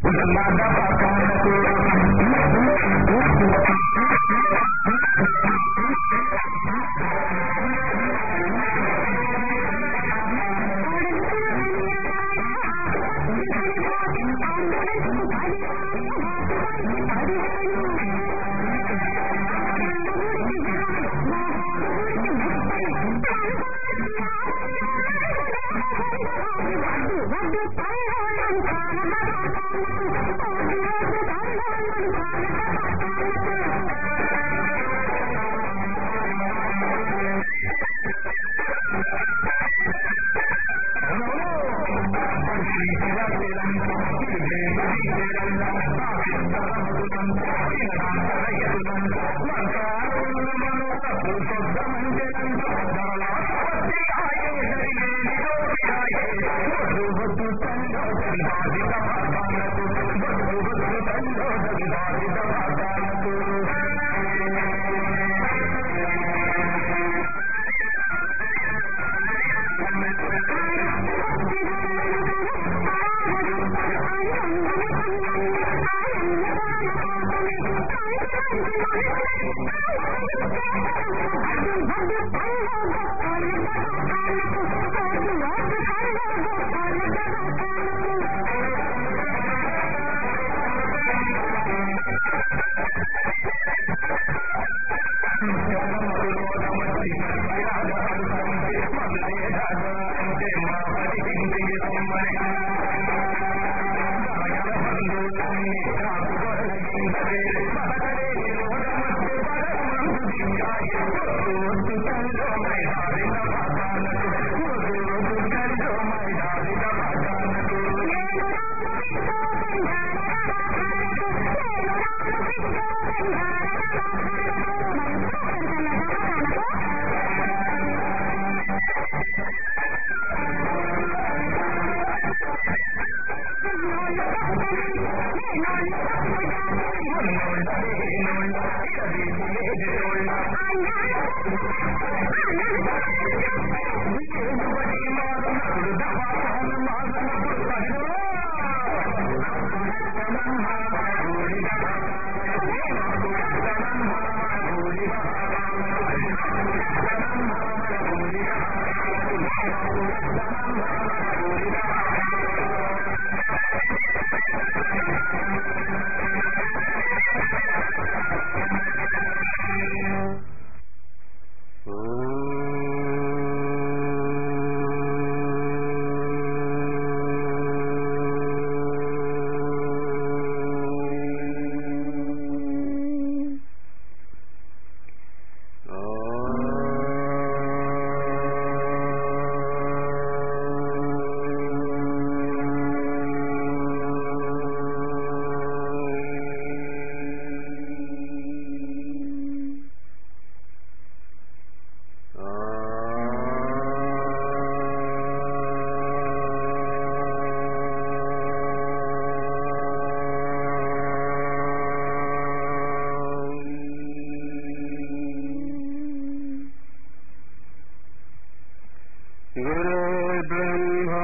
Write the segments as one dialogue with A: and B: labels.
A: गुरुर्ब्रह्मा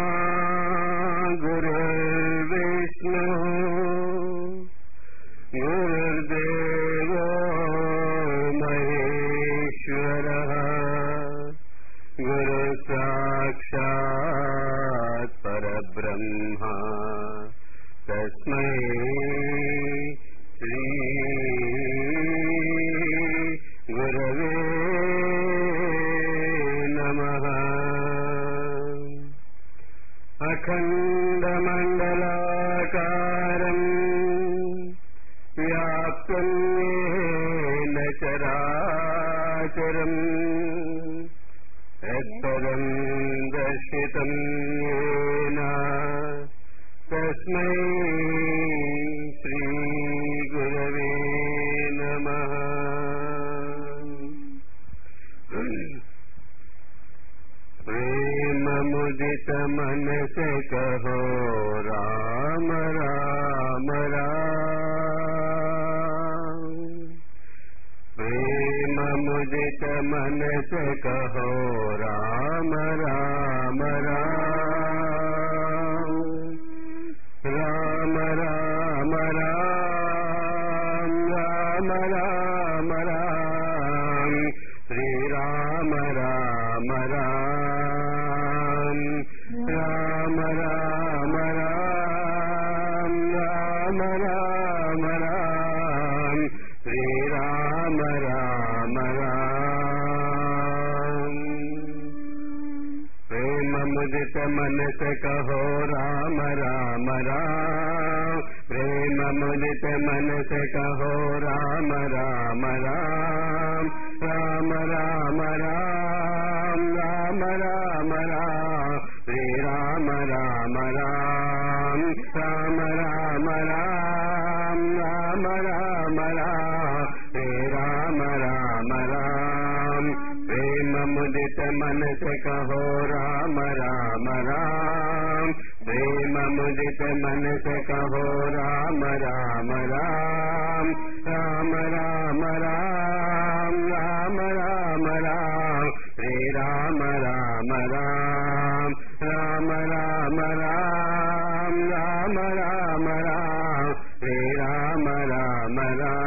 A: गुरुर्विष्णु गुरुर्देवो महेश्वरः गुरुसाक्षात् परब्रह्म तस्मै श्री गुरवे नमः अखण्डमण्डलाकारम् व्याप्तं येन चराचरम् यत्पदं दर्शितं येन तस्मै श्रीगुरवे नमः प्रेम मुदित मन से कहो राम राम राम प्रेम मुदित मन से कहो राम राम राम राम राम मन से कहो राम राम राम प्रेम मुदित मन से कहो राम राम राम राम राम राम राम राम राम श्री राम राम राम राम राम राम राम राम राम श्री राम राम राम प्रेम मुदित मन से कहो राम राम राम प्रेम मुदित मन से कहो राम राम राम राम राम राम राम राम राम श्री राम राम राम राम राम राम राम राम राम श्री राम राम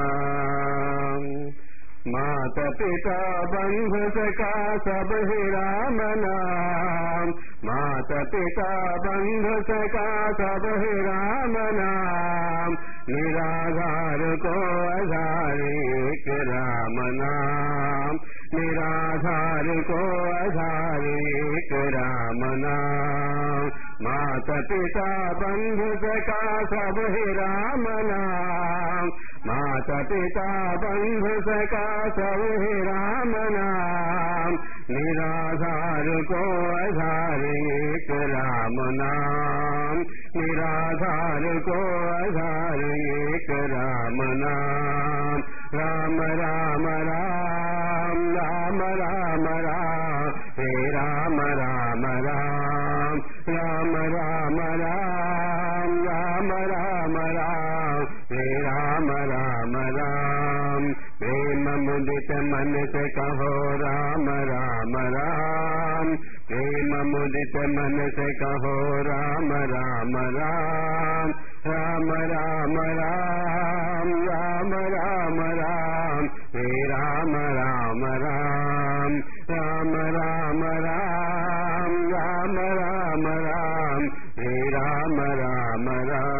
A: राम माता पिता बंधु सका सब ही राम नाम माता पिता बंधु सका सब ही राम नाम निराधार को आधार एक राम नाम निराधार को आधार एक राम नाम माता पिता बंधु सका सब ही राम नाम माता पिता बंधु सका सब ही राम नाम निराधार को आधार एक राम नाम निराधार को आधार एक राम नाम राम राम राम राम राम राम हे राम राम राम राम राम राम राम राम राम हे राम राम राम प्रेम मुदित मन से कहो राम राम राम प्रेम मुदित मन से कहो राम राम राम राम राम राम राम राम राम हे राम राम राम राम राम राम राम राम राम हे राम राम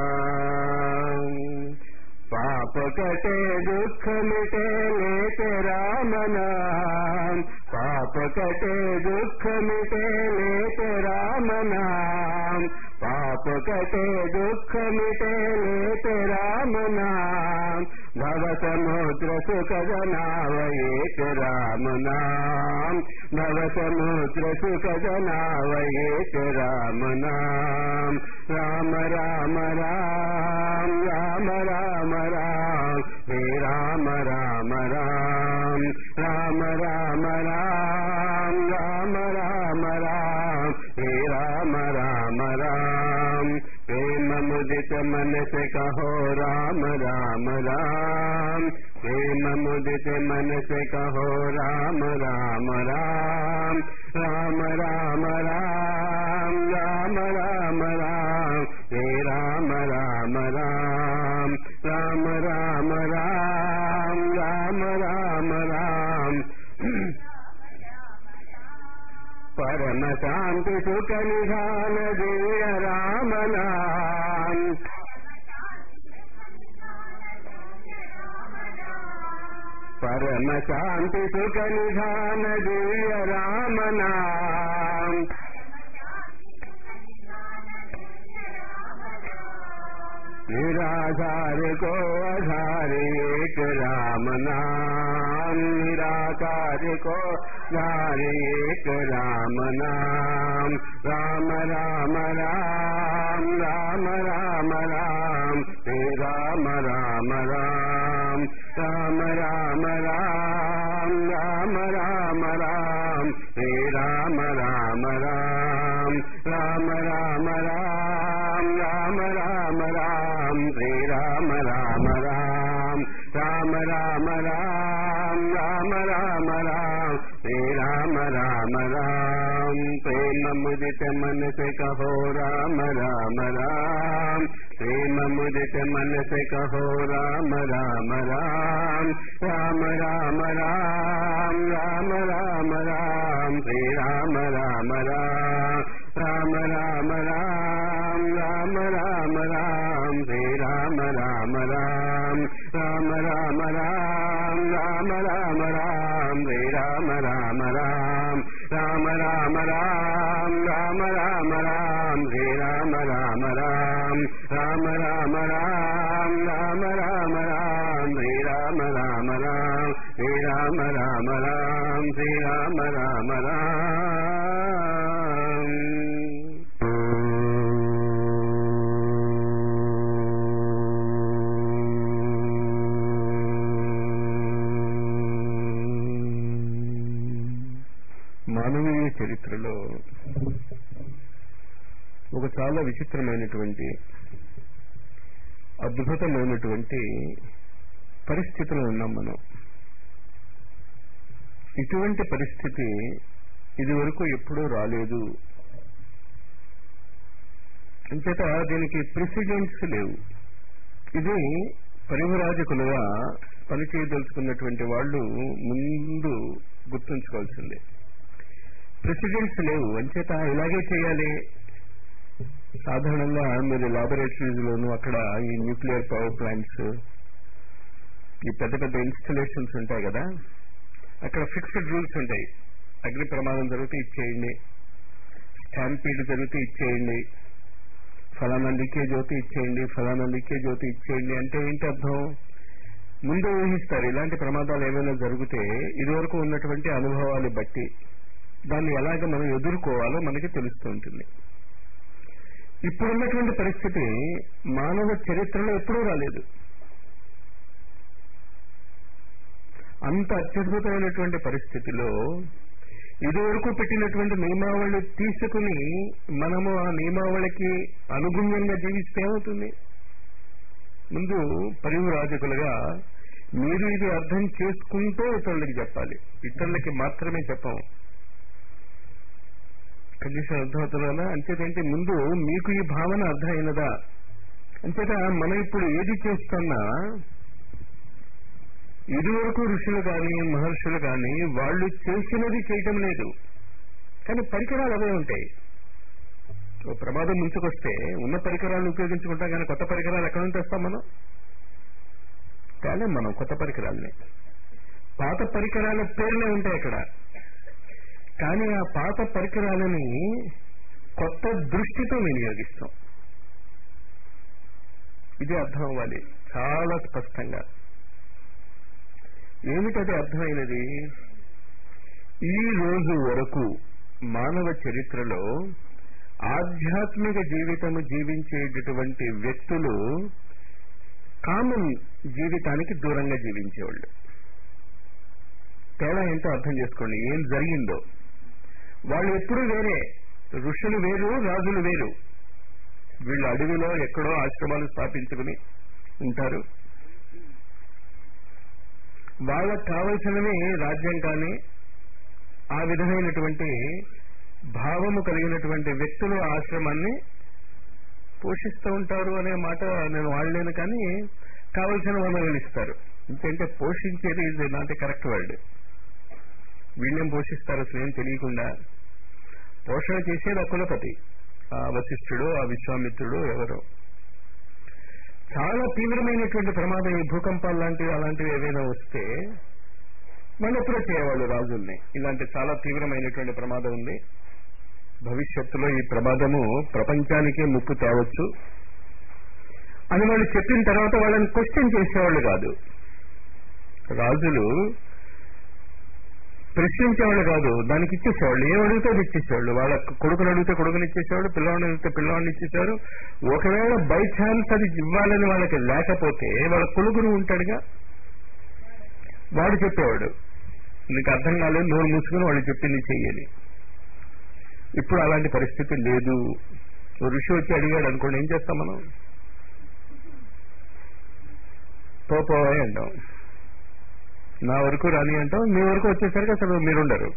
A: राम पाप कटे दुख मिटे लेते राम नाम पाप कटे दुख मिटे लेते राम नाम पाप कटे दुख मिटे लेते राम नाम भव समुद्र सुख जनाव एक राम नाम भव समुद्र सुख जनाव एक राम नाम राम राम राम राम राम राम हे राम राम राम राम राम राम राम राम राम हे राम राम राम प्रेम मुदित मन से कहो राम राम राम प्रेम मुदित मन से कहो राम राम राम राम राम राम राम राम राम हे राम राम राम राम राम राम राम राम राम परम शांति सुख निधान दिव्य राम नाम परम शांति सुख निधान दिव्य राम नाम निराधार को आधार एक राम नाम निराकार को आधार एक राम नाम राम राम राम राम राम राम हे राम राम राम राम राम राम राम राम राम हे राम राम राम राम राम राम राम राम राम श्री राम राम राम राम राम राम राम राम राम श्री राम राम राम प्रेम मुदित मन से कहो राम राम राम प्रेम मुदित मन से कहो राम राम राम राम राम राम राम राम राम श्री राम राम राम राम राम राम राम राम राम श्री राम राम राम राम राम राम राम राम राम श्री राम राम राम राम राम राम राम राम राम రామ రామ రామ రామ రామ రామ శ్రీ రామ రామ రామ శ్రీ రామ రామ రామ శ్రీ రామ రామ
B: మానవీయ చరిత్రలో ఒక చాలా విచిత్రమైనటువంటి అద్భుతమైనటువంటి పరిస్థితిలో ఉన్నాం మనం ఇటువంటి పరిస్థితి ఇదివరకు ఎప్పుడూ రాలేదు అంచేత దీనికి ప్రెసిడెంట్స్ లేవు ఇది పరివరాజకులుగా పనిచేయదలుచుకున్నటువంటి వాళ్ళు ముందు గుర్తుంచుకోవాల్సిందే ప్రెసిడెంట్స్ లేవు అంచేత ఇలాగే చేయాలి సాధారణంగా మీరు లాబొరేటరీస్ లోను అక్కడ ఈ న్యూక్లియర్ పవర్ ప్లాంట్స్ ఈ పెద్ద పెద్ద ఇన్స్టలేషన్స్ ఉంటాయి కదా అక్కడ ఫిక్స్డ్ రూల్స్ ఉంటాయి అగ్ని ప్రమాదం జరిగితే ఇచ్చేయండి స్టాంపీడ్ జరిగితే ఇచ్చేయండి ఫలానా లీకేజ్ అవుతే ఇచ్చేయండి ఫలానా లీకేజ్ అవుతే ఇచ్చేయండి అంటే ఏంటి అర్థం ముందు ఊహిస్తారు ఇలాంటి ప్రమాదాలు ఏమైనా జరిగితే ఇదివరకు ఉన్నటువంటి అనుభవాలు బట్టి దాన్ని ఎలాగ మనం ఎదుర్కోవాలో మనకి తెలుస్తూ ఉంటుంది ఇప్పుడున్నటువంటి పరిస్థితి మానవ చరిత్రలో ఎప్పుడూ రాలేదు అంత అత్యద్భుతమైనటువంటి పరిస్థితిలో ఇదివరకు పెట్టినటువంటి నియమావళి తీసుకుని మనము ఆ నియమావళికి అనుగుణ్యంగా జీవిస్తే ఏమవుతుంది ముందు పరివరాజకులుగా మీరు ఇది అర్థం చేసుకుంటూ ఇతరులకి చెప్పాలి ఇతరులకి మాత్రమే చెప్పం కండిషన్ అర్థమవుతుందా అంచేతంటే ముందు మీకు ఈ భావన అర్థమైనదా అంచేత మనం ఇప్పుడు ఏది చేస్తున్నా ఇదివరకు ఋషులు కానీ మహర్షులు కానీ వాళ్ళు చేసినది చేయటం లేదు కానీ పరికరాలు అవే ఉంటాయి ఓ ప్రమాదం ముంచుకొస్తే ఉన్న పరికరాలను ఉపయోగించుకుంటాం కానీ కొత్త పరికరాలు ఎక్కడ నుంచి తెస్తాం మనం కానీ మనం కొత్త పరికరాలని పాత పరికరాల పేర్లే ఉంటాయి అక్కడ కానీ ఆ పాత పరికరాలని కొత్త దృష్టితో వినియోగిస్తాం ఇది అర్థం అవ్వాలి చాలా స్పష్టంగా ఏమిటది అర్థమైనది ఈ రోజు వరకు మానవ చరిత్రలో ఆధ్యాత్మిక జీవితము జీవించేటటువంటి వ్యక్తులు కామన్ జీవితానికి దూరంగా జీవించేవాళ్ళు తేడా ఏంటో అర్థం చేసుకోండి ఏం జరిగిందో వాళ్ళు ఎప్పుడు వేరే ఋషులు వేరు రాజులు వేరు వీళ్ళు అడవిలో ఎక్కడో ఆశ్రమాలు స్థాపించుకుని ఉంటారు వాళ్ళకు కావలసినవి రాజ్యం కానీ ఆ విధమైనటువంటి భావము కలిగినటువంటి వ్యక్తులు ఆశ్రమాన్ని పోషిస్తూ ఉంటారు అనే మాట నేను వాడలేను కానీ కావలసిన వనరులు ఇస్తారు ఇంకంటే పోషించేది ఇది నాట్ కరెక్ట్ వర్డ్ వీళ్ళేం పోషిస్తారు అసలు ఏం తెలియకుండా పోషణ చేసేది ఆ కులపతి ఆ వశిష్ఠుడు ఆ విశ్వామిత్రుడు ఎవరో చాలా తీవ్రమైనటువంటి ప్రమాదం ఈ భూకంపాలు లాంటివి అలాంటివి ఏవైనా వస్తే వాళ్ళు ఎప్పుడో చేయవాళ్ళు రాజుల్ని ఇలాంటి చాలా తీవ్రమైనటువంటి ప్రమాదం ఉంది భవిష్యత్తులో ఈ ప్రమాదము ప్రపంచానికే ముప్పు తేవచ్చు అని వాళ్ళు చెప్పిన తర్వాత వాళ్ళని క్వశ్చన్ చేసేవాళ్ళు కాదు రాజులు ప్రశ్నించేవాళ్ళు కాదు దానికి ఇచ్చేసేవాళ్ళు ఏం అడిగితే అది ఇచ్చేసేవాళ్ళు వాళ్ళ కొడుకుని అడిగితే కొడుకుని ఇచ్చేసేవాడు పిల్లవాడిని అడిగితే పిల్లవాడిని ఇచ్చేసేవారు ఒకవేళ బై ఛాన్స్ అది ఇవ్వాలని వాళ్ళకి లేకపోతే వాళ్ళ కొడుకుని ఉంటాడుగా వాడు చెప్పేవాడు నీకు అర్థం కాలేదు నోరు మూసుకుని వాళ్ళు చెప్పింది చెయ్యని ఇప్పుడు అలాంటి పరిస్థితి లేదు ఓ ఋషి వచ్చి అడిగాడు అనుకోండి ఏం చేస్తాం మనం పోపోవాయి అంటాం నా వరకు రాని అంటాం మీ వరకు వచ్చేసరికి అసలు మీరుండరు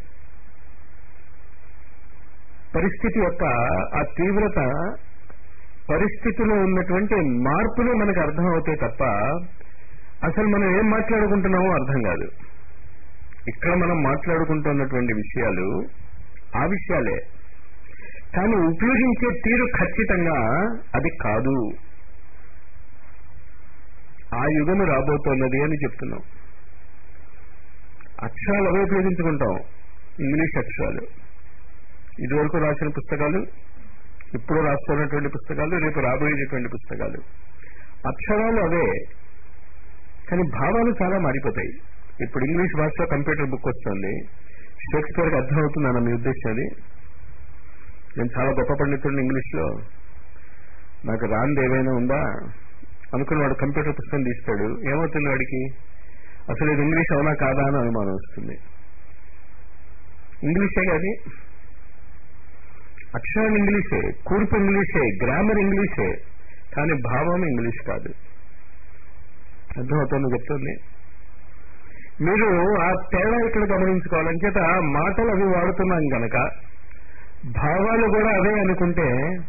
B: పరిస్థితి యొక్క ఆ తీవ్రత పరిస్థితిలో ఉన్నటువంటి మార్పులు మనకు అర్థం అవుతాయి తప్ప అసలు మనం ఏం మాట్లాడుకుంటున్నామో అర్థం కాదు ఇక్కడ మనం మాట్లాడుకుంటున్నటువంటి విషయాలు ఆ విషయాలే కానీ ఉపయోగించే తీరు ఖచ్చితంగా అది కాదు ఆ యుగము రాబోతోన్నది అని చెప్తున్నాం అక్షరాలు అవే ఉపయోగించుకుంటాం ఇంగ్లీష్ అక్షరాలు ఇదివరకు రాసిన పుస్తకాలు ఇప్పుడు రాస్తున్నటువంటి పుస్తకాలు రేపు రాబోయేటటువంటి పుస్తకాలు అక్షరాలు అవే కానీ భావాలు చాలా మారిపోతాయి ఇప్పుడు ఇంగ్లీష్ భాషలో కంప్యూటర్ బుక్ వస్తుంది షేక్స్పియర్కి అర్థం అవుతుందన్న మీ ఉద్దేశం అది నేను చాలా గొప్ప పండితుడిని ఇంగ్లీష్లో నాకు రాంది ఏమైనా ఉందా అనుకుని వాడు కంప్యూటర్ పుస్తకం తీస్తాడు ఏమవుతుంది వాడికి అసలు ఇది ఇంగ్లీష్ అవునా కాదా అని అనుమానం వస్తుంది ఇంగ్లీషే కాదు అక్షరాలు ఇంగ్లీషే కూర్పు ఇంగ్లీషే గ్రామర్ ఇంగ్లీషే కానీ భావం ఇంగ్లీష్ కాదు అర్థమవుతుంది చెప్తుంది మీరు ఆ తేడా ఇక్కడ గమనించుకోవాలని చేత మాటలు అవి వాడుతున్నాం గనక భావాలు కూడా అవే అనుకుంటే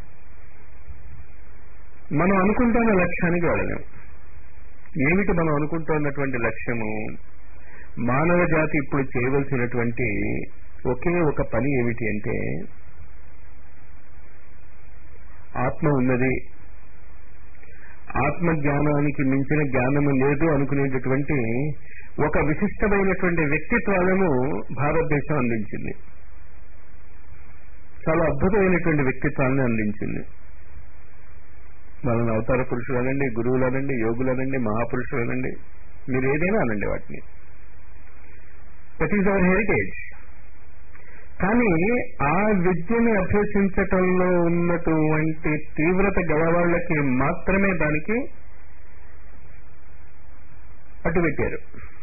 B: మనం అనుకుంటున్న లక్ష్యానికి వెళ్ళలేం ఏమిటి మనం అనుకుంటున్నటువంటి లక్ష్యము మానవ జాతి ఇప్పుడు చేయవలసినటువంటి ఒకే ఒక పని ఏమిటి అంటే ఆత్మ ఉన్నది ఆత్మ జ్ఞానానికి మించిన జ్ఞానము లేదు అనుకునేటటువంటి ఒక విశిష్టమైనటువంటి వ్యక్తిత్వాలను భారతదేశం అందించింది చాలా అద్భుతమైనటువంటి వ్యక్తిత్వాన్ని అందించింది వాళ్ళని అవతార పురుషులు అనండి గురువులు అనండి యోగులు అనండి మహాపురుషులు అనండి మీరు ఏదైనా అనండి వాటిని దట్ ఈజ్ అవర్ హెరిటేజ్ కానీ ఆ విద్యని అభ్యసించటంలో ఉన్నటువంటి తీవ్రత గలవాళ్ళకి మాత్రమే దానికి అటు పెట్టారు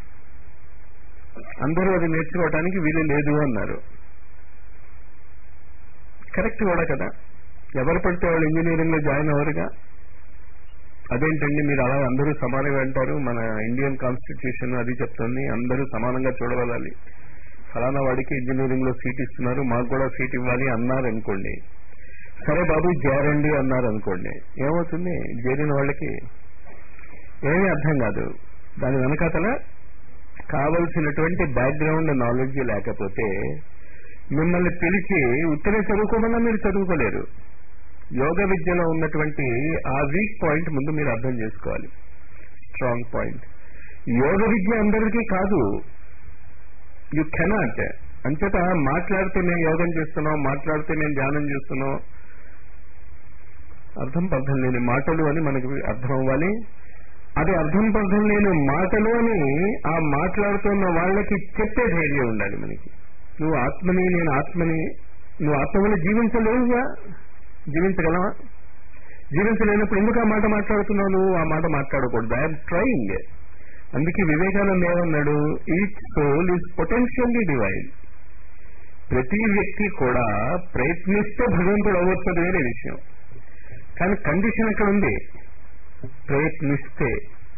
B: అందరూ అది నేర్చుకోవటానికి వీలు లేదు అన్నారు కరెక్ట్ కూడా కదా ఎవరు పడితే వాళ్ళు ఇంజనీరింగ్ లో జాయిన్ అవ్వరుగా అదేంటండి మీరు అలా అందరూ సమానంగా అంటారు మన ఇండియన్ కాన్స్టిట్యూషన్ అది చెప్తుంది అందరూ సమానంగా చూడగలాలి ఫలానా వాడికి ఇంజనీరింగ్ లో సీట్ ఇస్తున్నారు మాకు కూడా సీట్ ఇవ్వాలి అన్నారు అనుకోండి సరే బాబు చేరండి అన్నారు అనుకోండి ఏమవుతుంది చేరిన వాళ్ళకి ఏమీ అర్థం కాదు దాని వెనకాతల కావలసినటువంటి బ్యాక్గ్రౌండ్ నాలెడ్జ్ లేకపోతే మిమ్మల్ని పిలిచి ఉత్తరే చదువుకోమన్నా మీరు చదువుకోలేరు యోగ విద్యలో ఉన్నటువంటి ఆ వీక్ పాయింట్ ముందు మీరు అర్థం చేసుకోవాలి స్ట్రాంగ్ పాయింట్ యోగ విద్య అందరికీ కాదు యు కెనాట్ అంచేత మాట్లాడితే మేము యోగం చేస్తున్నాం మాట్లాడితే మేము ధ్యానం చేస్తున్నాం అర్థం పర్థం లేని మాటలు అని మనకి అర్థం అవ్వాలి అది అర్థం పర్థం లేని మాటలు అని ఆ మాట్లాడుతున్న వాళ్ళకి చెప్పే ధైర్యం ఉండాలి మనకి నువ్వు ఆత్మని నేను ఆత్మని నువ్వు ఆత్మ వల్ల జీవించలేవుగా జీవించగలవా జీవించలేనప్పుడు ఎందుకు ఆ మాట మాట్లాడుతున్నావు నువ్వు ఆ మాట మాట్లాడకూడదు ఐఎమ్ ట్రయింగ్ అందుకే వివేకానంద ఏమన్నాడు each soul is potentially divine ప్రతి వ్యక్తి కూడా ప్రయత్నిస్తే భగవంతుడు అవ్వచ్చు వేరే విషయం కానీ కండిషన్ ఎక్కడ ఉంది ప్రయత్నిస్తే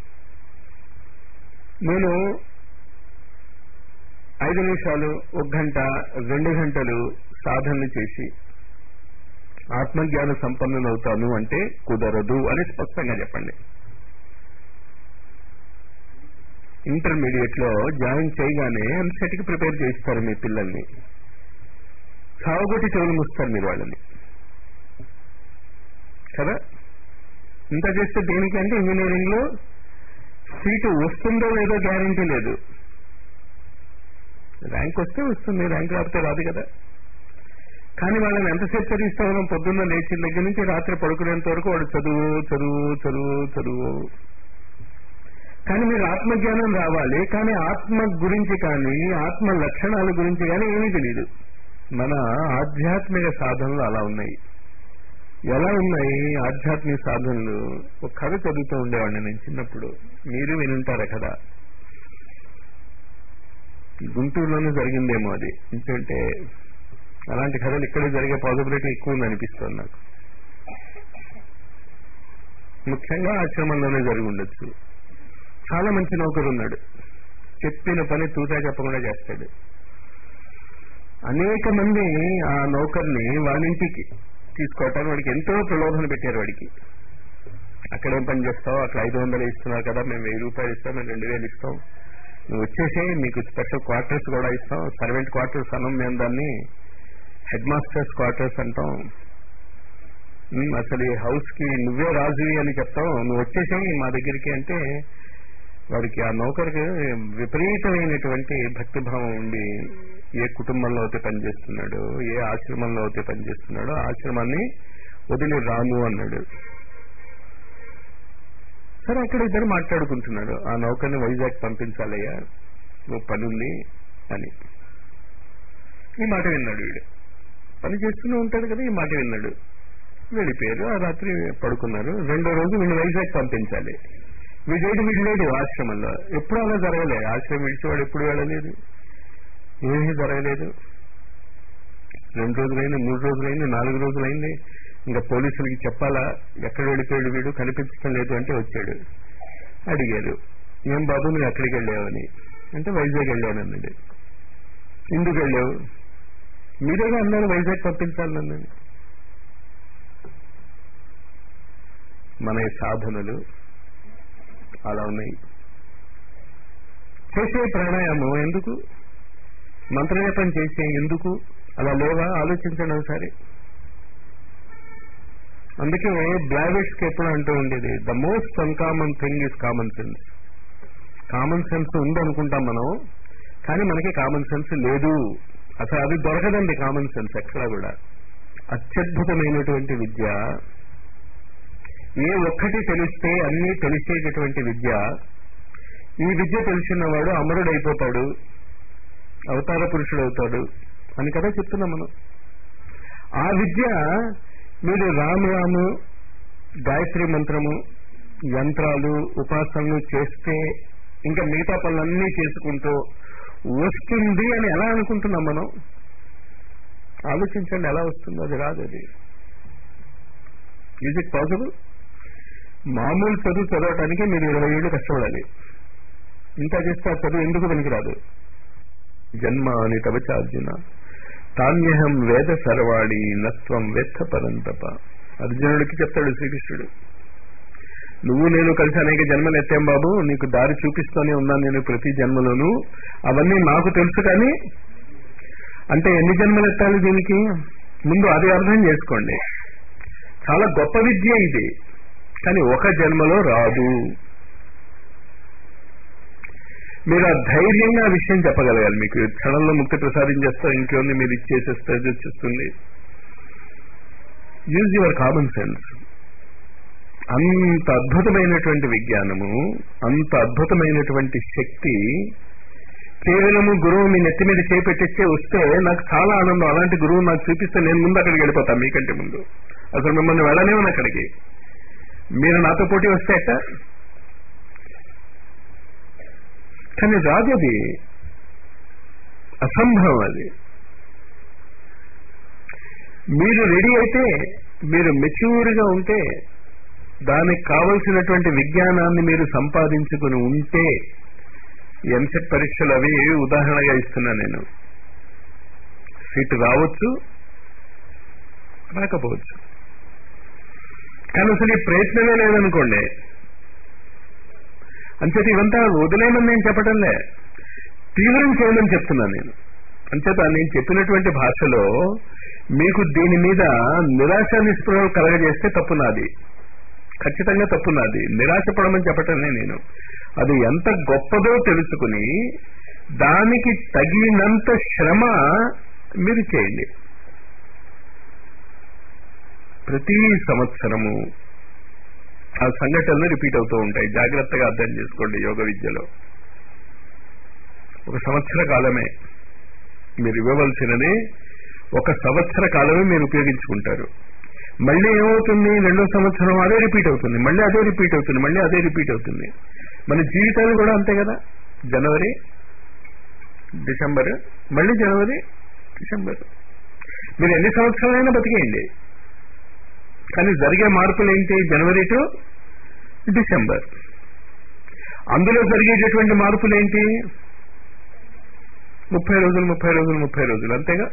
B: నేను ఐదు నిమిషాలు ఒక గంట రెండు గంటలు సాధనలు చేసి ఆత్మజ్ఞాన సంపన్నులవుతాను అంటే కుదరదు అని స్పష్టంగా చెప్పండి ఇంటర్మీడియట్ లో జాయిన్ చేయగానే ఎంసెట్ కి ప్రిపేర్ చేస్తారు మీ పిల్లల్ని సాగుగొట్టి చెవులు ముస్తారు మీరు వాళ్ళని కదా ఇంత చేస్తే దేనికి అంటే ఇంజనీరింగ్ లో సీటు వస్తుందో లేదో గ్యారంటీ లేదు ర్యాంక్ వస్తే వస్తుంది ర్యాంక్ రాకపోతే రాదు కదా కానీ వాళ్ళని ఎంతసేపు చదివిస్తా ఉన్నాం పొద్దున్న లేచిన దగ్గర నుంచి రాత్రి పడుకునేంత వరకు వాడు చదువు చదువు చదువు చదువు కానీ మీరు ఆత్మజ్ఞానం రావాలి కానీ ఆత్మ గురించి కానీ ఆత్మ లక్షణాల గురించి కానీ ఏమీ తెలియదు మన ఆధ్యాత్మిక సాధనలు అలా ఉన్నాయి ఎలా ఉన్నాయి ఆధ్యాత్మిక సాధనలు ఒక కథ చదువుతూ ఉండేవాడిని నేను చిన్నప్పుడు మీరు వినుంటారా కదా గుంటూరులోనే జరిగిందేమో అది ఎందుకంటే అలాంటి కథలు ఇక్కడే జరిగే పాసిబిలిటీ ఎక్కువ ఉంది అనిపిస్తుంది నాకు ముఖ్యంగా ఆశ్రమంలోనే జరిగి ఉండొచ్చు చాలా మంచి నౌకరు ఉన్నాడు చెప్పిన పని తూతా చెప్పకుండా చేస్తాడు అనేక మంది ఆ నౌకర్ని వాళ్ళ ఇంటికి తీసుకోవటానికి వాడికి ఎంతో ప్రలోభన పెట్టారు వాడికి అక్కడేం పని చేస్తావు అక్కడ ఐదు వందలు ఇస్తున్నారు కదా మేము వెయ్యి రూపాయలు ఇస్తాం మేము రెండు వేలు ఇస్తాం నువ్వు వచ్చేసే మీకు స్పెషల్ క్వార్టర్స్ కూడా ఇస్తాం సర్వెంట్ క్వార్టర్స్ అనం మేము దాన్ని హెడ్ మాస్టర్స్ క్వార్టర్స్ అంటాం ఉమ్, అసలు ఈ హౌస్ కి నువ్వే రాజువి అని చెప్తావు నువ్వు వచ్చేసేయి మా దగ్గరికి అంటే వాడికి ఆ నౌకరికి విపరీతమైనటువంటి భక్తిభావం ఉండి ఏ కుటుంబంలో అయితే పనిచేస్తున్నాడో ఏ ఆశ్రమంలో అయితే పనిచేస్తున్నాడో ఆ ఆశ్రమాన్ని వదిలి రాము అన్నాడు సరే అక్కడ ఇద్దరు మాట్లాడుకుంటున్నారు ఆ నౌకర్ని వైజాగ్ పంపించాలయ్యా నువ్వు పని ఉంది అని ఈ మాట విన్నాడు వీడు పని చేస్తూనే ఉంటాడు కదా ఈ మాట విన్నాడు వెళ్ళిపోయారు ఆ రాత్రి పడుకున్నారు రెండో రోజు వీళ్ళు వైజాగ్ పంపించాలి వీడేడు వీడు లేడు ఆశ్రమంలో ఎప్పుడు అలా జరగలే ఆశ్రమం విడిచేవాడు ఎప్పుడు వెళ్ళలేదు ఏమీ జరగలేదు రెండు రోజులైంది మూడు రోజులైంది నాలుగు రోజులైంది ఇంకా పోలీసులకి చెప్పాలా ఎక్కడ వెళ్ళిపోయాడు వీడు కనిపించడం లేదు అంటే వచ్చాడు అడిగారు ఏం బాబు నువ్వు ఎక్కడికి వెళ్ళావని అంటే వైజాగ్ వెళ్ళానన్నాడు ఎందుకు వెళ్ళావు మీరేగా అన్నారు వైజాగ్ పంపించాలన్నాను మన ఈ సాధనలు అలా ఉన్నాయి చేసే ప్రాణాయామం ఎందుకు మంత్రజపం చేసే ఎందుకు అలా లేవా ఆలోచించండి ఒకసారి అందుకే బ్లావిట్స్ కి ఎప్పుడు అంటూ ఉండేది the most uncommon thing is common sense common sense ఉందనుకుంటాం మనం కానీ మనకి కామన్ సెన్స్ లేదు అసలు అది దొరకదండి కామన్ సెన్స్ ఎక్కడా కూడా అత్యద్భుతమైనటువంటి విద్య ఏ ఒక్కటి తెలిస్తే అన్నీ తెలిసేటటువంటి విద్య ఈ విద్య తెలిసినవాడు అమరుడైపోతాడు అవతార పురుషుడు అవుతాడు అని కదా చెప్తున్నాం మనం ఆ విద్య మీరు రాము రాము గాయత్రి మంత్రము యంత్రాలు ఉపాసనలు చేస్తే ఇంకా మిగతా పనులన్నీ చేసుకుంటూ వస్తుంది అని ఎలా అనుకుంటున్నాం మనం ఆలోచించండి ఎలా వస్తుందో అది రాదు అది ఈజ్ ఇట్ పాసిబుల్ మామూలు చదువు చదవటానికి మీరు ఇరవై ఏళ్ళు కష్టపడాలి ఇంకా చేస్తే ఆ చదువు ఎందుకు పనికిరాదు జన్మ అని తవచార్జున తాన్యహం వేద సర్వాణి నత్వం వెత్త పరంతప అర్జునుడికి చెప్తాడు శ్రీకృష్ణుడు నువ్వు నేను కలిసి అనేక జన్మలు ఎత్తాం బాబు నీకు దారి చూపిస్తూనే ఉన్నాను నేను ప్రతి జన్మలోనూ అవన్నీ నాకు తెలుసు కానీ అంటే ఎన్ని జన్మలు ఎత్తాలి దీనికి ముందు అది అర్థం చేసుకోండి చాలా గొప్ప విద్య ఇది కానీ ఒక జన్మలో రాదు మీరు ఆ ధైర్యంగా ఆ విషయం చెప్పగలగాలి మీకు క్షణంలో ముక్తి ప్రసాదించేస్తా ఇంకేముంది మీరు ఇచ్చేసేస్తే అది వచ్చేస్తుంది యూజ్ యువర్ కామన్ సెన్స్ అంత అద్భుతమైనటువంటి విజ్ఞానము అంత అద్భుతమైనటువంటి శక్తి కేవలము గురువు మీ నెత్తి మీద చేపెట్టిస్తే వస్తే నాకు చాలా ఆనందం అలాంటి గురువు నాకు చూపిస్తే నేను ముందు అక్కడికి వెళ్ళిపోతాను మీకంటే ముందు అసలు మిమ్మల్ని వెళ్ళలేమని అక్కడికి మీరు నాతో పోటీ వస్తే అట్ట కానీ రాదు అది అసంభవం అది మీరు రెడీ అయితే మీరు మెచ్యూర్గా ఉంటే దానికి కావలసినటువంటి విజ్ఞానాన్ని మీరు సంపాదించుకుని ఉంటే ఎంసెట్ పరీక్షలు అవి ఉదాహరణగా ఇస్తున్నా నేను సీట్ రావచ్చు రాకపోవచ్చు కానీ అసలు ఈ ప్రయత్నమే లేదనుకోండి అంచేత ఇవంతా వదిలేమని నేను చెప్పటంలే తీవ్రం చేయమని చెప్తున్నాను నేను అంచేత నేను చెప్పినటువంటి భాషలో మీకు దీని మీద నిరాశ నిస్పృహ కలగజేస్తే తప్పు నాది ఖచ్చితంగా తప్పు నాది నిరాశపడమని చెప్పటమే నేను అది ఎంత గొప్పదో తెలుసుకుని దానికి తగినంత శ్రమ మీరు చేయండి ప్రతి సంవత్సరము ఆ సంఘటనలు రిపీట్ అవుతూ ఉంటాయి జాగ్రత్తగా అర్థం చేసుకోండి యోగ విద్యలో ఒక సంవత్సర కాలమే మీరు ఇవ్వవలసినది ఒక సంవత్సర కాలమే మీరు ఉపయోగించుకుంటారు మళ్ళీ ఏమవుతుంది రెండో సంవత్సరం అదే రిపీట్ అవుతుంది మళ్ళీ అదే రిపీట్ అవుతుంది మళ్ళీ అదే రిపీట్ అవుతుంది మన జీవితాలు కూడా అంతే కదా జనవరి డిసెంబర్ మళ్ళీ జనవరి డిసెంబర్ మీరు ఎన్ని సంవత్సరాలైనా బతికేయండి కానీ జరిగే మార్పులు ఏంటి జనవరి టు డిసెంబర్ అందులో జరిగేటటువంటి మార్పులు ఏంటి ముప్పై రోజులు ముప్పై రోజులు ముప్పై రోజులు అంతేగా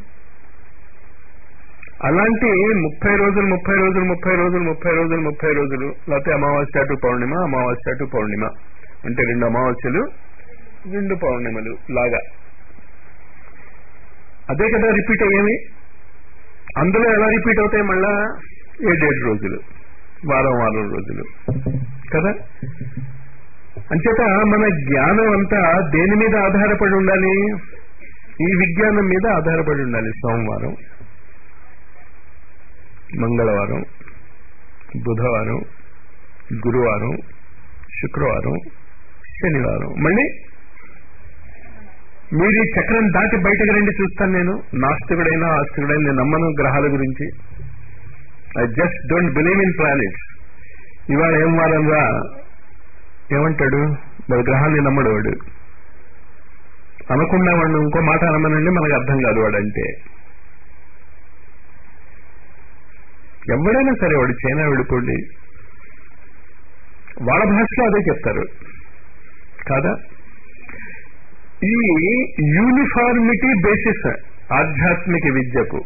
B: అలాంటి ముప్పై రోజులు ముప్పై రోజులు ముప్పై రోజులు ముప్పై రోజులు ముప్పై రోజులు లేకపోతే అమావాస్య టు పౌర్ణిమ అమావాస్య టు పౌర్ణిమ అంటే రెండు అమావాస్యలు రెండు పౌర్ణిమలు లాగా అదే కదా రిపీట్ అయ్యేవి అందులో ఎలా రిపీట్ అవుతాయి మళ్ళా ఏడేడు రోజులు వారం వారం రోజులు కదా అంచేత మన జ్ఞానం అంతా దేని మీద ఆధారపడి ఉండాలి ఈ విజ్ఞానం మీద ఆధారపడి ఉండాలి సోమవారం మంగళవారం బుధవారం గురువారం శుక్రవారం శనివారం మళ్ళీ మీరు ఈ చక్రం దాటి బయటకు రండి చూస్తాను నేను నాస్తికుడైనా ఆస్తికుడైనా నేను నమ్మను గ్రహాల గురించి I just don't believe in planets ఇవాళ ఏం వారం రా ఏమంటాడు వాడు గ్రహాన్ని నమ్మడు వాడు అనకుండా వాడు ఇంకో మాట అనమనండి మనకు అర్థం కాదు వాడంటే ఎవడైనా సరే వాడు చైనా వెళ్ళిపోండి వాళ్ళ భాషలో అదే చెప్తారు కాదా ఈ యూనిఫార్మిటీ బేసిస్ ఆధ్యాత్మిక విద్యకు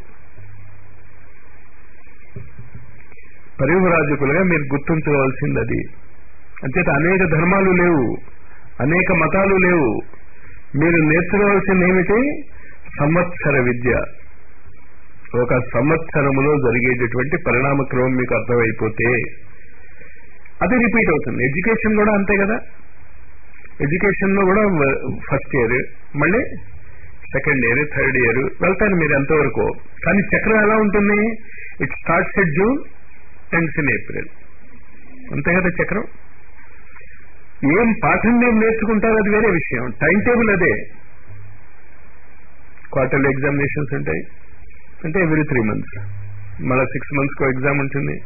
B: పరివరాజకులుగా మీరు గుర్తుంచుకోవాల్సింది అది అంచేత అనేక ధర్మాలు లేవు అనేక మతాలు లేవు మీరు నేర్చుకోవాల్సింది ఏమిటి సంవత్సర విద్య ఒక సంవత్సరములో జరిగేటటువంటి పరిణామ క్రమం మీకు అర్థమైపోతే అది రిపీట్ అవుతుంది ఎడ్యుకేషన్ కూడా అంతే కదా ఎడ్యుకేషన్ లో కూడా ఫస్ట్ ఇయర్ మళ్ళీ సెకండ్ ఇయర్ థర్డ్ ఇయర్ వెళ్తారు మీరు ఎంతవరకు కానీ చక్రం ఎలా ఉంటుంది it starts at June ends in April అంతే కదా చక్రం ఏం పాఠం మీరు నేర్చుకుంటారో అది వేరే విషయం టైం టేబుల్ అదే క్వార్టర్లీ ఎగ్జామినేషన్స్ ఉంటాయి అంటే ఎవ్రీ త్రీ మంత్స్ మళ్ళీ సిక్స్ మంత్స్ కో ఎగ్జామ్ ఉంటుంది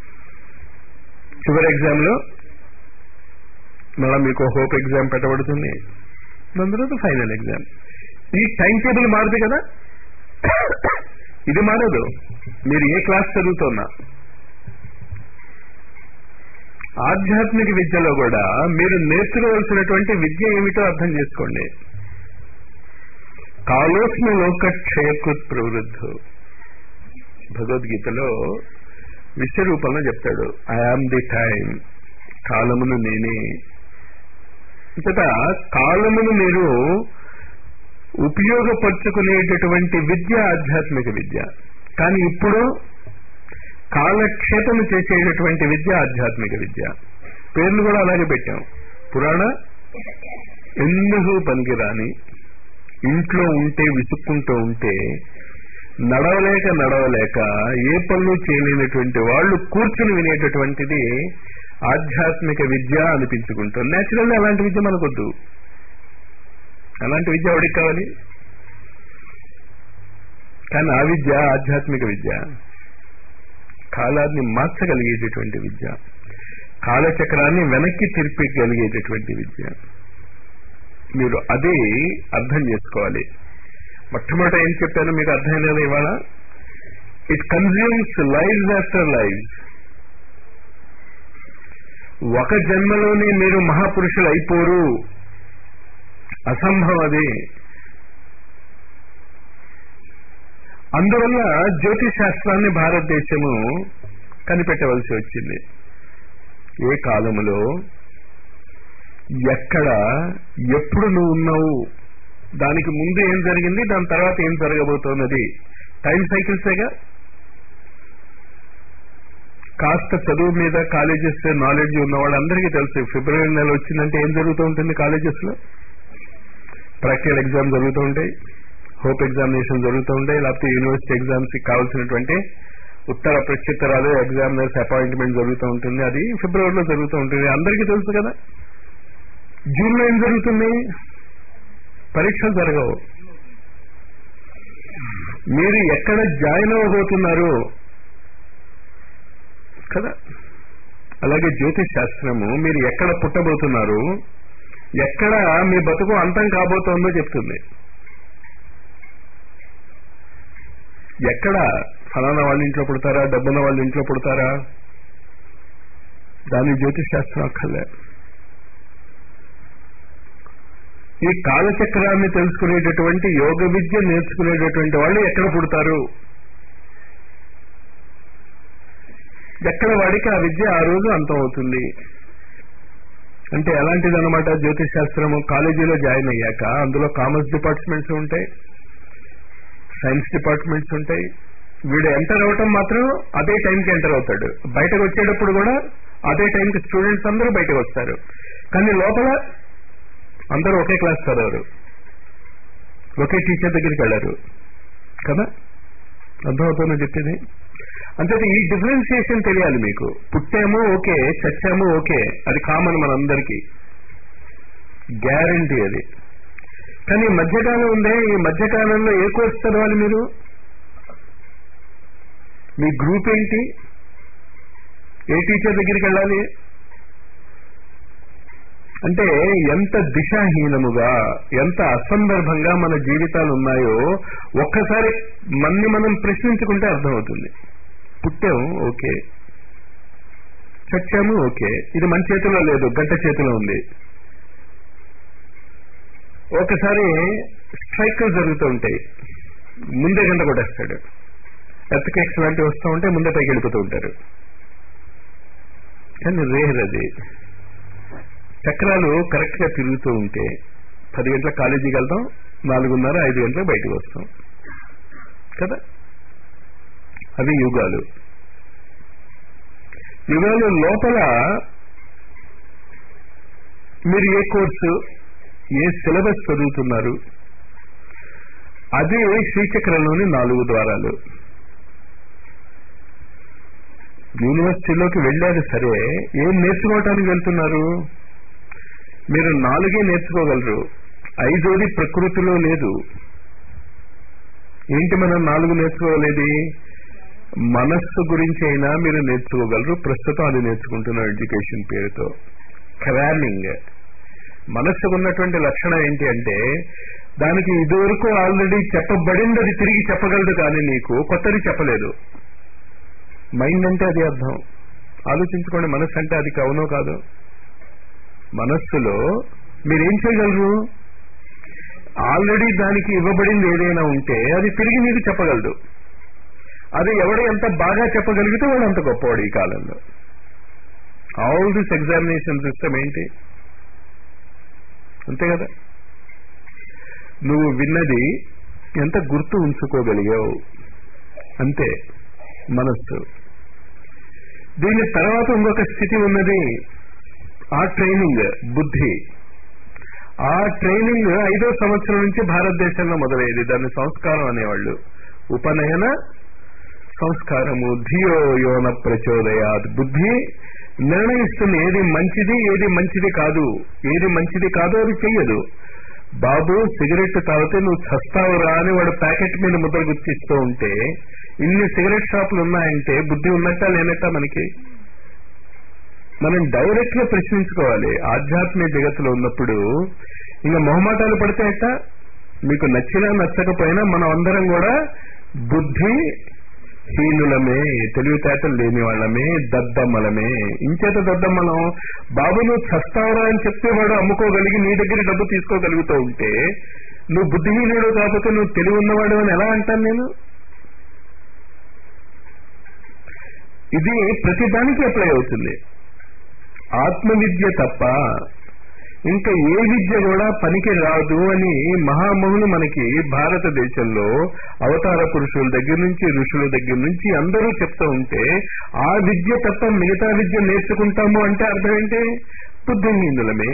B: చివరి ఎగ్జామ్ లో మళ్ళీ మీకు హోప్ ఎగ్జామ్ పెట్టబడుతుంది దాని తర్వాత ఫైనల్ ఎగ్జామ్ ఈ టైం టేబుల్ మారుతుంది కదా ఇది మారదు మీరు ఏ క్లాస్ చదువుతున్నా ఆధ్యాత్మిక విద్యలో కూడా మీరు నేర్చుకోవాల్సినటువంటి విద్య ఏమిటో అర్థం చేసుకోండి కాలోస్మ లోక క్షయకృత్ ప్రవృద్ధు భగవద్గీతలో విశ్వరూపంలో చెప్తాడు ఐ ఆమ్ ది టైం కాలమును నేనే అంతట కాలమును మీరు ఉపయోగపరుచుకునేటటువంటి విద్య ఆధ్యాత్మిక విద్య కానీ ఇప్పుడు కాలక్షేపము చేసేటటువంటి విద్య ఆధ్యాత్మిక విద్య పేర్లు కూడా అలాగే పెట్టాం పురాణ ఎందుకు పనికిరాని ఇంట్లో ఉంటే విసుక్కుంటూ ఉంటే నడవలేక నడవలేక ఏ పనులు చేయలేనటువంటి వాళ్ళు కూర్చుని వినేటటువంటిది ఆధ్యాత్మిక విద్య అనిపించుకుంటాం నేచురల్ అలాంటి విద్య మనకొద్దు అలాంటి విద్య ఎవడికి కావాలి కానీ ఆ విద్య ఆధ్యాత్మిక విద్య కాలాన్ని మార్చగలిగేటటువంటి విద్య కాలచక్రాన్ని వెనక్కి తిరిపగలిగేటటువంటి విద్య మీరు అదే అర్థం చేసుకోవాలి మొట్టమొదట ఏం చెప్పాను మీకు అర్థమైనది ఇవాళ it consumes lives after lives ఒక జన్మలోనే మీరు మహాపురుషులు అయిపోరు అసంభవం అది అందువల్ల జ్యోతిష్ శాస్త్రాన్ని భారతదేశము కనిపెట్టవలసి వచ్చింది ఏ కాలములో ఎక్కడ ఎప్పుడు నువ్వు ఉన్నావు దానికి ముందు ఏం జరిగింది దాని తర్వాత ఏం జరగబోతున్నది టైం సైకిల్సేగా కాస్త చదువు మీద కాలేజెస్ నాలెడ్జ్ ఉన్న వాళ్ళందరికీ తెలుసు ఫిబ్రవరి నెల వచ్చిందంటే ఏం జరుగుతూ ఉంటుంది కాలేజెస్ లో ప్రాక్టికల్ ఎగ్జామ్ జరుగుతూ ఉంటాయి హోప్ ఎగ్జామినేషన్ జరుగుతూ ఉంటాయి లేకపోతే యూనివర్సిటీ ఎగ్జామ్స్ కి కావాల్సినటువంటి ఉత్తర ప్రత్యుత్తరాలు ఎగ్జామినర్స్ అపాయింట్మెంట్ జరుగుతూ ఉంటుంది అది ఫిబ్రవరిలో జరుగుతూ ఉంటుంది అందరికీ తెలుసు కదా జూన్ లో ఏం జరుగుతుంది పరీక్షలు జరగవు మీరు ఎక్కడ జాయిన్ అవ్వబోతున్నారు కదా అలాగే జ్యోతిష్ శాస్త్రము మీరు ఎక్కడ పుట్టబోతున్నారు ఎక్కడ మీ బతుకు అంతం కాబోతోందో చెప్తుంది ఎక్కడ ఫలానా వాళ్ళ ఇంట్లో పుడతారా డబ్బున్న వాళ్ళ ఇంట్లో పుడతారా దాని జ్యోతిష్ శాస్త్రం అక్కర్లే ఈ కాలచక్రాన్ని తెలుసుకునేటటువంటి యోగ విద్య నేర్చుకునేటటువంటి వాళ్ళు ఎక్కడ పుడతారు ఎక్కడ వాడికి ఆ విద్య ఆ రోజు అంతం అవుతుంది అంటే ఎలాంటిది అనమాట జ్యోతిష్ శాస్త్రము కాలేజీలో జాయిన్ అయ్యాక అందులో కామర్స్ డిపార్ట్మెంట్స్ ఉంటాయి సైన్స్ డిపార్ట్మెంట్స్ ఉంటాయి వీడు ఎంటర్ అవటం మాత్రం అదే టైంకి ఎంటర్ అవుతాడు బయటకు వచ్చేటప్పుడు కూడా అదే టైంకి స్టూడెంట్స్ అందరూ బయటకు వస్తారు కానీ లోపల అందరూ ఒకే క్లాస్ చదవరు ఒకే టీచర్ దగ్గరికి వెళ్ళరు కదా అర్థమవుతుందో చెప్పింది అంతే ఈ డిఫరెన్సియేషన్ తెలియాలి మీకు పుట్టాము ఓకే చచ్చాము ఓకే అది కామన్ మనందరికీ గ్యారంటీ అది కానీ ఈ మధ్యకాలం ఉందే ఈ మధ్యకాలంలో ఏ కోర్స్ చదవాలి మీరు మీ గ్రూప్ ఏంటి ఏ టీచర్ దగ్గరికి వెళ్ళాలి అంటే ఎంత దిశాహీనముగా ఎంత అసందర్భంగా మన జీవితాలు ఉన్నాయో ఒక్కసారి మన్ని మనం ప్రశ్నించుకుంటే అర్థమవుతుంది పుట్టాము ఓకే చచ్చాము ఓకే ఇది మన చేతిలో లేదు గంట చేతిలో ఉంది ఒకసారి స్ట్రైక్లు జరుగుతూ ఉంటాయి ముందే గంట కొట్టేస్తాడు ఎత్తకేక్స్ లాంటివి వస్తూ ఉంటే ముందే పైకి వెళ్ళిపోతూ ఉంటారు కానీ రేర్ అది చక్రాలు కరెక్ట్ గా తిరుగుతూ ఉంటే పది గంటల కాలేజీకి వెళ్తాం నాలుగున్నర ఐదు గంటలకు బయటకు వస్తాం కదా అవి యుగాలు యుగాలు లోపల మీరు ఏ కోర్సు ఏ సిలబస్ చదువుతున్నారు అదే శ్రీచక్రంలోని నాలుగు ద్వారాలు యూనివర్సిటీలోకి వెళ్ళారు సరే ఏం నేర్చుకోవటానికి వెళ్తున్నారు మీరు నాలుగే నేర్చుకోగలరు ఐదోది ప్రకృతిలో లేదు ఏంటి మనం నాలుగు నేర్చుకోగలేది మనస్సు గురించి అయినా మీరు నేర్చుకోగలరు ప్రస్తుతం అది నేర్చుకుంటున్నాం ఎడ్యుకేషన్ పేరుతో క్రామింగ్ మనస్సుకు ఉన్నటువంటి లక్షణం ఏంటి అంటే దానికి ఇదివరకు ఆల్రెడీ చెప్పబడింది అది తిరిగి చెప్పగలదు కానీ నీకు కొత్తది చెప్పలేదు మైండ్ అంటే అది అర్థం ఆలోచించుకోండి మనస్సు అంటే అది అవునో కాదు మనస్సులో మీరేం చేయగలరు ఆల్రెడీ దానికి ఇవ్వబడింది ఏదైనా ఉంటే అది తిరిగి మీకు చెప్పగలదు అది ఎవడు ఎంత బాగా చెప్పగలిగితే వాడు అంత గొప్పవాడు ఈ కాలంలో ఆల్ దిస్ ఎగ్జామినేషన్ సిస్టమ్ ఏంటి అంతే కదా నువ్వు విన్నది ఎంత గుర్తు ఉంచుకోగలిగావు అంతే మనస్సు దీని తర్వాత ఇంకొక స్థితి ఉన్నది ఆ ట్రైనింగ్ బుద్ధి ఆ ట్రైనింగ్ ఐదో సంవత్సరం నుంచి భారతదేశంలో మొదలయ్యేది దాన్ని సంస్కారం అనేవాళ్ళు ఉపనయన సంస్కారము ధియో యోన ప్రచోదయాత్ బుద్ధి నిర్ణయిస్తుంది ఏది మంచిది ఏది మంచిది కాదు ఏది మంచిది కాదో అది చెయ్యదు బాబు సిగరెట్ తాగితే నువ్వు చస్తావురా అని వాడు ప్యాకెట్ మీద ముద్ర గుర్తిస్తూ ఉంటే ఇన్ని సిగరెట్ షాపులు ఉన్నాయంటే బుద్ధి ఉన్నట్టా లేనట్టా మనకి మనం డైరెక్ట్ గా ప్రశ్నించుకోవాలి ఆధ్యాత్మిక జగత్తులో ఉన్నప్పుడు ఇంకా మొహమాటాలు పడితే ఎట్ట మీకు నచ్చినా నచ్చకపోయినా మనం అందరం కూడా బుద్ధి హీనులమే తెలివితేటలు లేని వాళ్ళమే దద్దమ్మలమే ఇంచేత దద్దమ్మలం బాబు నువ్వు చస్తావరా అని చెప్తే వాడు అమ్ముకోగలిగి నీ దగ్గర డబ్బు తీసుకోగలుగుతూ ఉంటే నువ్వు బుద్ధిహీనుడు కాకపోతే నువ్వు తెలివి ఉన్నవాడు అని ఎలా అంటాను నేను ఇది ప్రతిదానికి అప్లై అవుతుంది ఆత్మ విద్య తప్ప ఇంకా ఏ విద్య కూడా పనికి రాదు అని మహామహులు మనకి భారతదేశంలో అవతార పురుషుల దగ్గర నుంచి ఋషుల దగ్గర నుంచి అందరూ చెప్తూ ఉంటే ఆ విద్య తప్ప మిగతా విద్య నేర్చుకుంటాము అంటే అర్థం ఏంటి బుద్ధిహీనులమే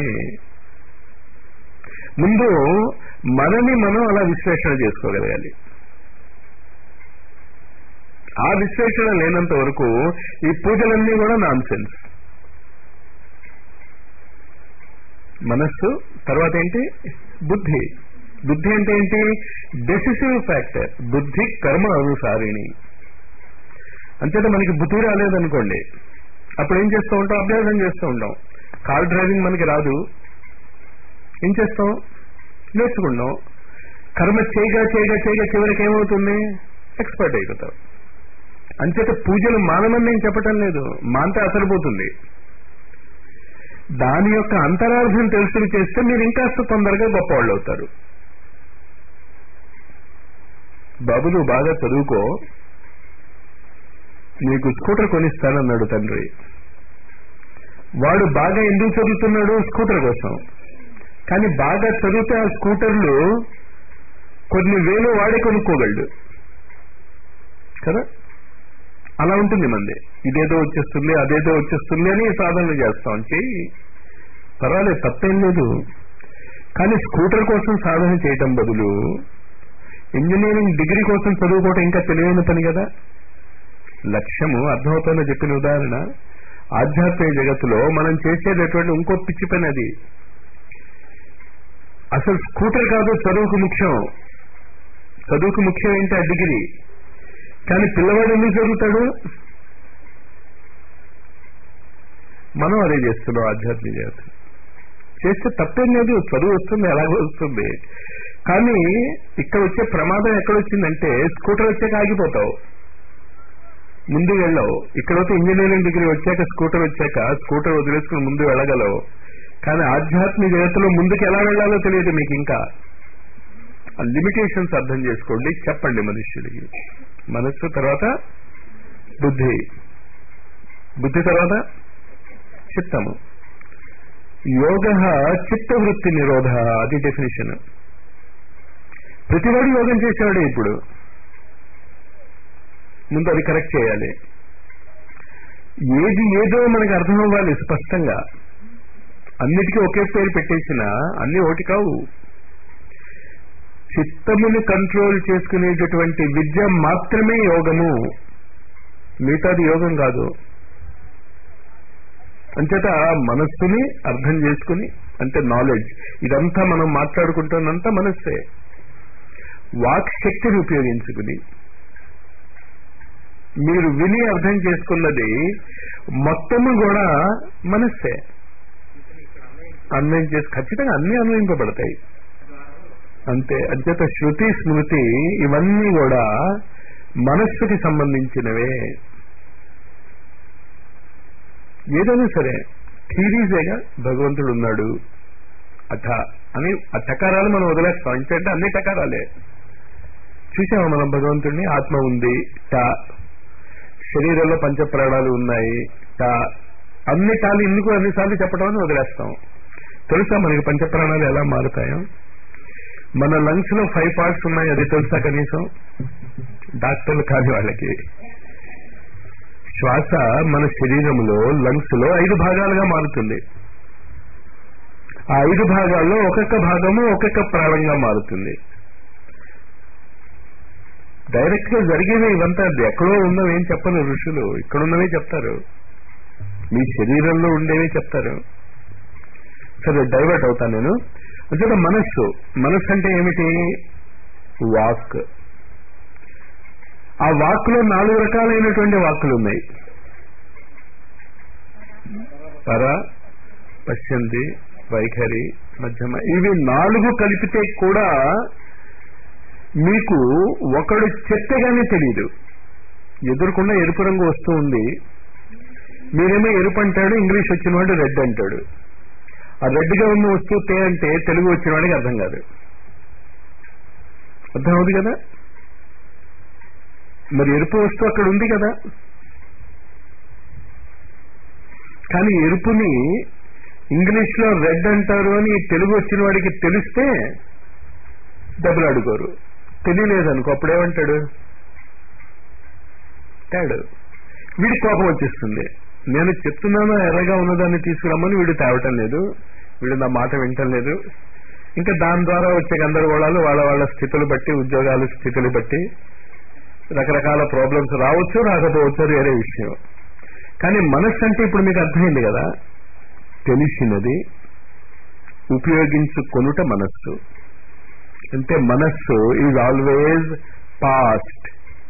B: ముందు మనని మనం అలా విశ్లేషణ చేసుకోగలగాలి ఆ విశ్లేషణ లేనంత వరకు ఈ పూజలన్నీ కూడా నాన్ సెన్స్ మనస్సు తర్వాత ఏంటి బుద్ధి బుద్ధి అంటే ఏంటి డెసిసివ్ ఫ్యాక్టర్ బుద్ధి కర్మ అనుసారిణి అంతేత మనకి బుద్ధి రాలేదనుకోండి అప్పుడు ఏం చేస్తూ ఉంటాం అభ్యాసం చేస్తూ ఉంటాం కార్ డ్రైవింగ్ మనకి రాదు ఏం చేస్తాం నేర్చుకుంటాం కర్మ చేయగా చేయగా చేయగా చివరికి ఏమవుతుంది ఎక్స్పర్ట్ అయిపోతాం అంచేత పూజలు మానమని నేను చెప్పటం లేదు మాంతే అసలు పోతుంది దాని యొక్క అంతరార్థం తెలుసుకుని చేస్తే మీరు ఇంకాస్త తొందరగా గొప్పవాళ్ళు అవుతారు బాబు నువ్వు బాగా చదువుకో నీకు స్కూటర్ కొనిస్తానన్నాడు తండ్రి వాడు బాగా ఎందుకు చదువుతున్నాడు స్కూటర్ కోసం కానీ బాగా చదివితే ఆ స్కూటర్లు కొన్ని వేలు వాడే కొనుక్కోగలడు కదా అలా ఉంటుంది మంది ఇదేదో వచ్చేస్తుంది అదేదో వచ్చేస్తుంది అని సాధనలు చేస్తాం చెయ్యి పర్వాలేదు తప్పేం లేదు కానీ స్కూటర్ కోసం సాధన చేయటం బదులు ఇంజనీరింగ్ డిగ్రీ కోసం చదువుకోవటం ఇంకా తెలివైన పని కదా లక్ష్యము అర్థమవుతుందో చెప్పిన ఉదాహరణ ఆధ్యాత్మిక జగత్తులో మనం చేసేటటువంటి ఇంకో పిచ్చి పని అది అసలు స్కూటర్ కాదు చదువుకు ముఖ్యం చదువుకు ముఖ్యం ఏంటి ఆ డిగ్రీ కానీ పిల్లవాడు ఎందుకు చదువుతాడు మనం అదే చేస్తున్నాం ఆధ్యాత్మిక జగత్తు చేస్తే తప్పేం లేదు చదువు వస్తుంది ఎలాగో వస్తుంది కానీ ఇక్కడ వచ్చే ప్రమాదం ఎక్కడొచ్చిందంటే స్కూటర్ వచ్చాక ఆగిపోతావు ముందు వెళ్ళవు ఇక్కడైతే ఇంజనీరింగ్ డిగ్రీ వచ్చాక స్కూటర్ వచ్చాక స్కూటర్ వదిలేసుకుని ముందు వెళ్ళగలవు కానీ ఆధ్యాత్మిక జగత్తులో ముందుకు ఎలా వెళ్ళాలో తెలియదు మీకు ఇంకా లిమిటేషన్స్ అర్థం చేసుకోండి చెప్పండి మనుష్యుడికి మనస్సు తర్వాత బుద్ధి బుద్ధి తర్వాత చిత్తము యోగ చిత్తవృత్తి నిరోధ అది డెఫినేషన్ ప్రతివాడు యోగం చేసేవాడే ఇప్పుడు ముందు అది కరెక్ట్ చేయాలి ఏది ఏదో మనకు అర్థం అవ్వాలి స్పష్టంగా అన్నిటికీ ఒకే పేరు పెట్టేసిన అన్ని ఒకటి కావు చిత్తముని కంట్రోల్ చేసుకునేటటువంటి విద్య మాత్రమే యోగము మిగతాది యోగం కాదు అంచేత మనస్సుని అర్థం చేసుకుని అంటే నాలెడ్జ్ ఇదంతా మనం మాట్లాడుకుంటున్నంత మనస్సే వాక్ శక్తిని ఉపయోగించుకుని మీరు విని అర్థం చేసుకున్నది మొత్తము కూడా మనస్సే అన్వయం చేసి ఖచ్చితంగా అన్ని అన్వయింపబడతాయి అంతే అంచేత శృతి స్మృతి ఇవన్నీ కూడా మనస్సుకి సంబంధించినవే ఏదైనా సరే థీరీసేగా భగవంతుడు ఉన్నాడు అఠ అని ఆ టకారాలు మనం వదిలేస్తాం ఎందుకంటే అన్ని టకారాలే చూసాము మనం భగవంతుడిని ఆత్మ ఉంది టా శరీరంలో పంచప్రాణాలు ఉన్నాయి టా అన్ని టాలు ఎందుకు అన్నిసార్లు చెప్పడం అని వదిలేస్తాం తెలుసా మనకి పంచప్రాణాలు ఎలా మారుతాయో మన లంగ్స్ లో ఫైవ్ పార్ట్స్ ఉన్నాయి అది తెలుసా కనీసం డాక్టర్లు కాని వాళ్ళకి శ్వాస మన శరీరంలో లంగ్స్ లో ఐదు భాగాలుగా మారుతుంది ఆ ఐదు భాగాల్లో ఒక్కొక్క భాగము ఒక్కొక్క ప్రాణంగా మారుతుంది డైరెక్ట్ గా జరిగేవి ఇవంతా ఎక్కడో ఉన్నవి ఏం చెప్పరు ఋషులు ఇక్కడ ఉన్నవే చెప్తారు మీ శరీరంలో ఉండేవే చెప్తారు సరే డైవర్ట్ అవుతాను నేను అంటే మనస్సు మనస్సు అంటే ఏమిటి వాక్ ఆ వాక్ లో నాలుగు రకాలైనటువంటి వాక్కులు ఉన్నాయి పర పశ్చంతి వైఖరి మధ్యమ ఇవి నాలుగు కలిపితే కూడా మీకు ఒకడు చెత్తగానే తెలియదు ఎదురుకుండా ఎరుపు రంగు వస్తూ ఉంది మీరేమో ఎరుపు అంటాడు ఇంగ్లీష్ వచ్చిన వాడు రెడ్ అంటాడు ఆ రెడ్ గా ఉన్న వస్తువు తే అంటే తెలుగు వచ్చిన వాడికి అర్థం కాదు అర్థం అవుతుంది కదా మరి ఎరుపు వస్తువు అక్కడ ఉంది కదా కానీ ఎరుపుని ఇంగ్లీష్ లో రెడ్ అంటారు అని తెలుగు వచ్చిన వాడికి తెలిస్తే దెబ్బలాడుకోరు తెలియలేదనుకో అప్పుడేమంటాడు తాడు వీడి కోపం వచ్చేస్తుంది నేను చెప్తున్నాను ఎర్రగా ఉన్నదాన్ని తీసుకురమ్మని వీడు తేవటం లేదు వీడు నా మాట వింటం లేదు ఇంకా దాని ద్వారా వచ్చే గందరగోళాలు వాళ్ళ వాళ్ళ స్థితులు బట్టి ఉద్యోగాల స్థితులు బట్టి రకరకాల ప్రాబ్లమ్స్ రావచ్చు రాకపోవచ్చు అది వేరే విషయం కానీ మనస్సు అంటే ఇప్పుడు మీకు అర్థమైంది కదా తెలిసినది ఉపయోగించుకొనుట మనస్సు అంటే మనస్సు ఈజ్ ఆల్వేజ్ పాస్ట్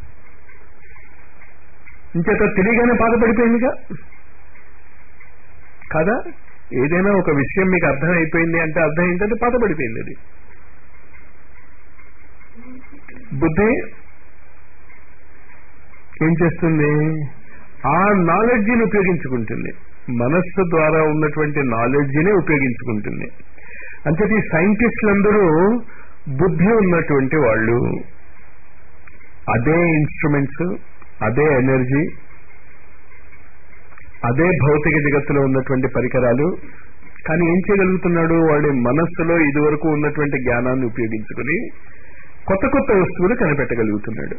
B: ఇంచేత తెలియగానే బాధపడిపోయిందిగా కదా ఏదైనా ఒక విషయం మీకు అర్థం అయిపోయింది అంటే అర్థం ఏంటంటే బాధపడిపోయింది అది బుద్ధి ఏం చేస్తుంది ఆ నాలెడ్జిని ఉపయోగించుకుంటుంది మనస్సు ద్వారా ఉన్నటువంటి నాలెడ్జిని ఉపయోగించుకుంటుంది అంటే ఈ సైంటిస్టులందరూ బుద్ధి ఉన్నటువంటి వాళ్ళు అదే ఇన్స్ట్రుమెంట్స్ అదే ఎనర్జీ అదే భౌతిక జగత్తులో ఉన్నటువంటి పరికరాలు కానీ ఏం చేయగలుగుతున్నాడు వాడి మనస్సులో ఇదివరకు ఉన్నటువంటి జ్ఞానాన్ని ఉపయోగించుకుని కొత్త కొత్త వస్తువులు కనిపెట్టగలుగుతున్నాడు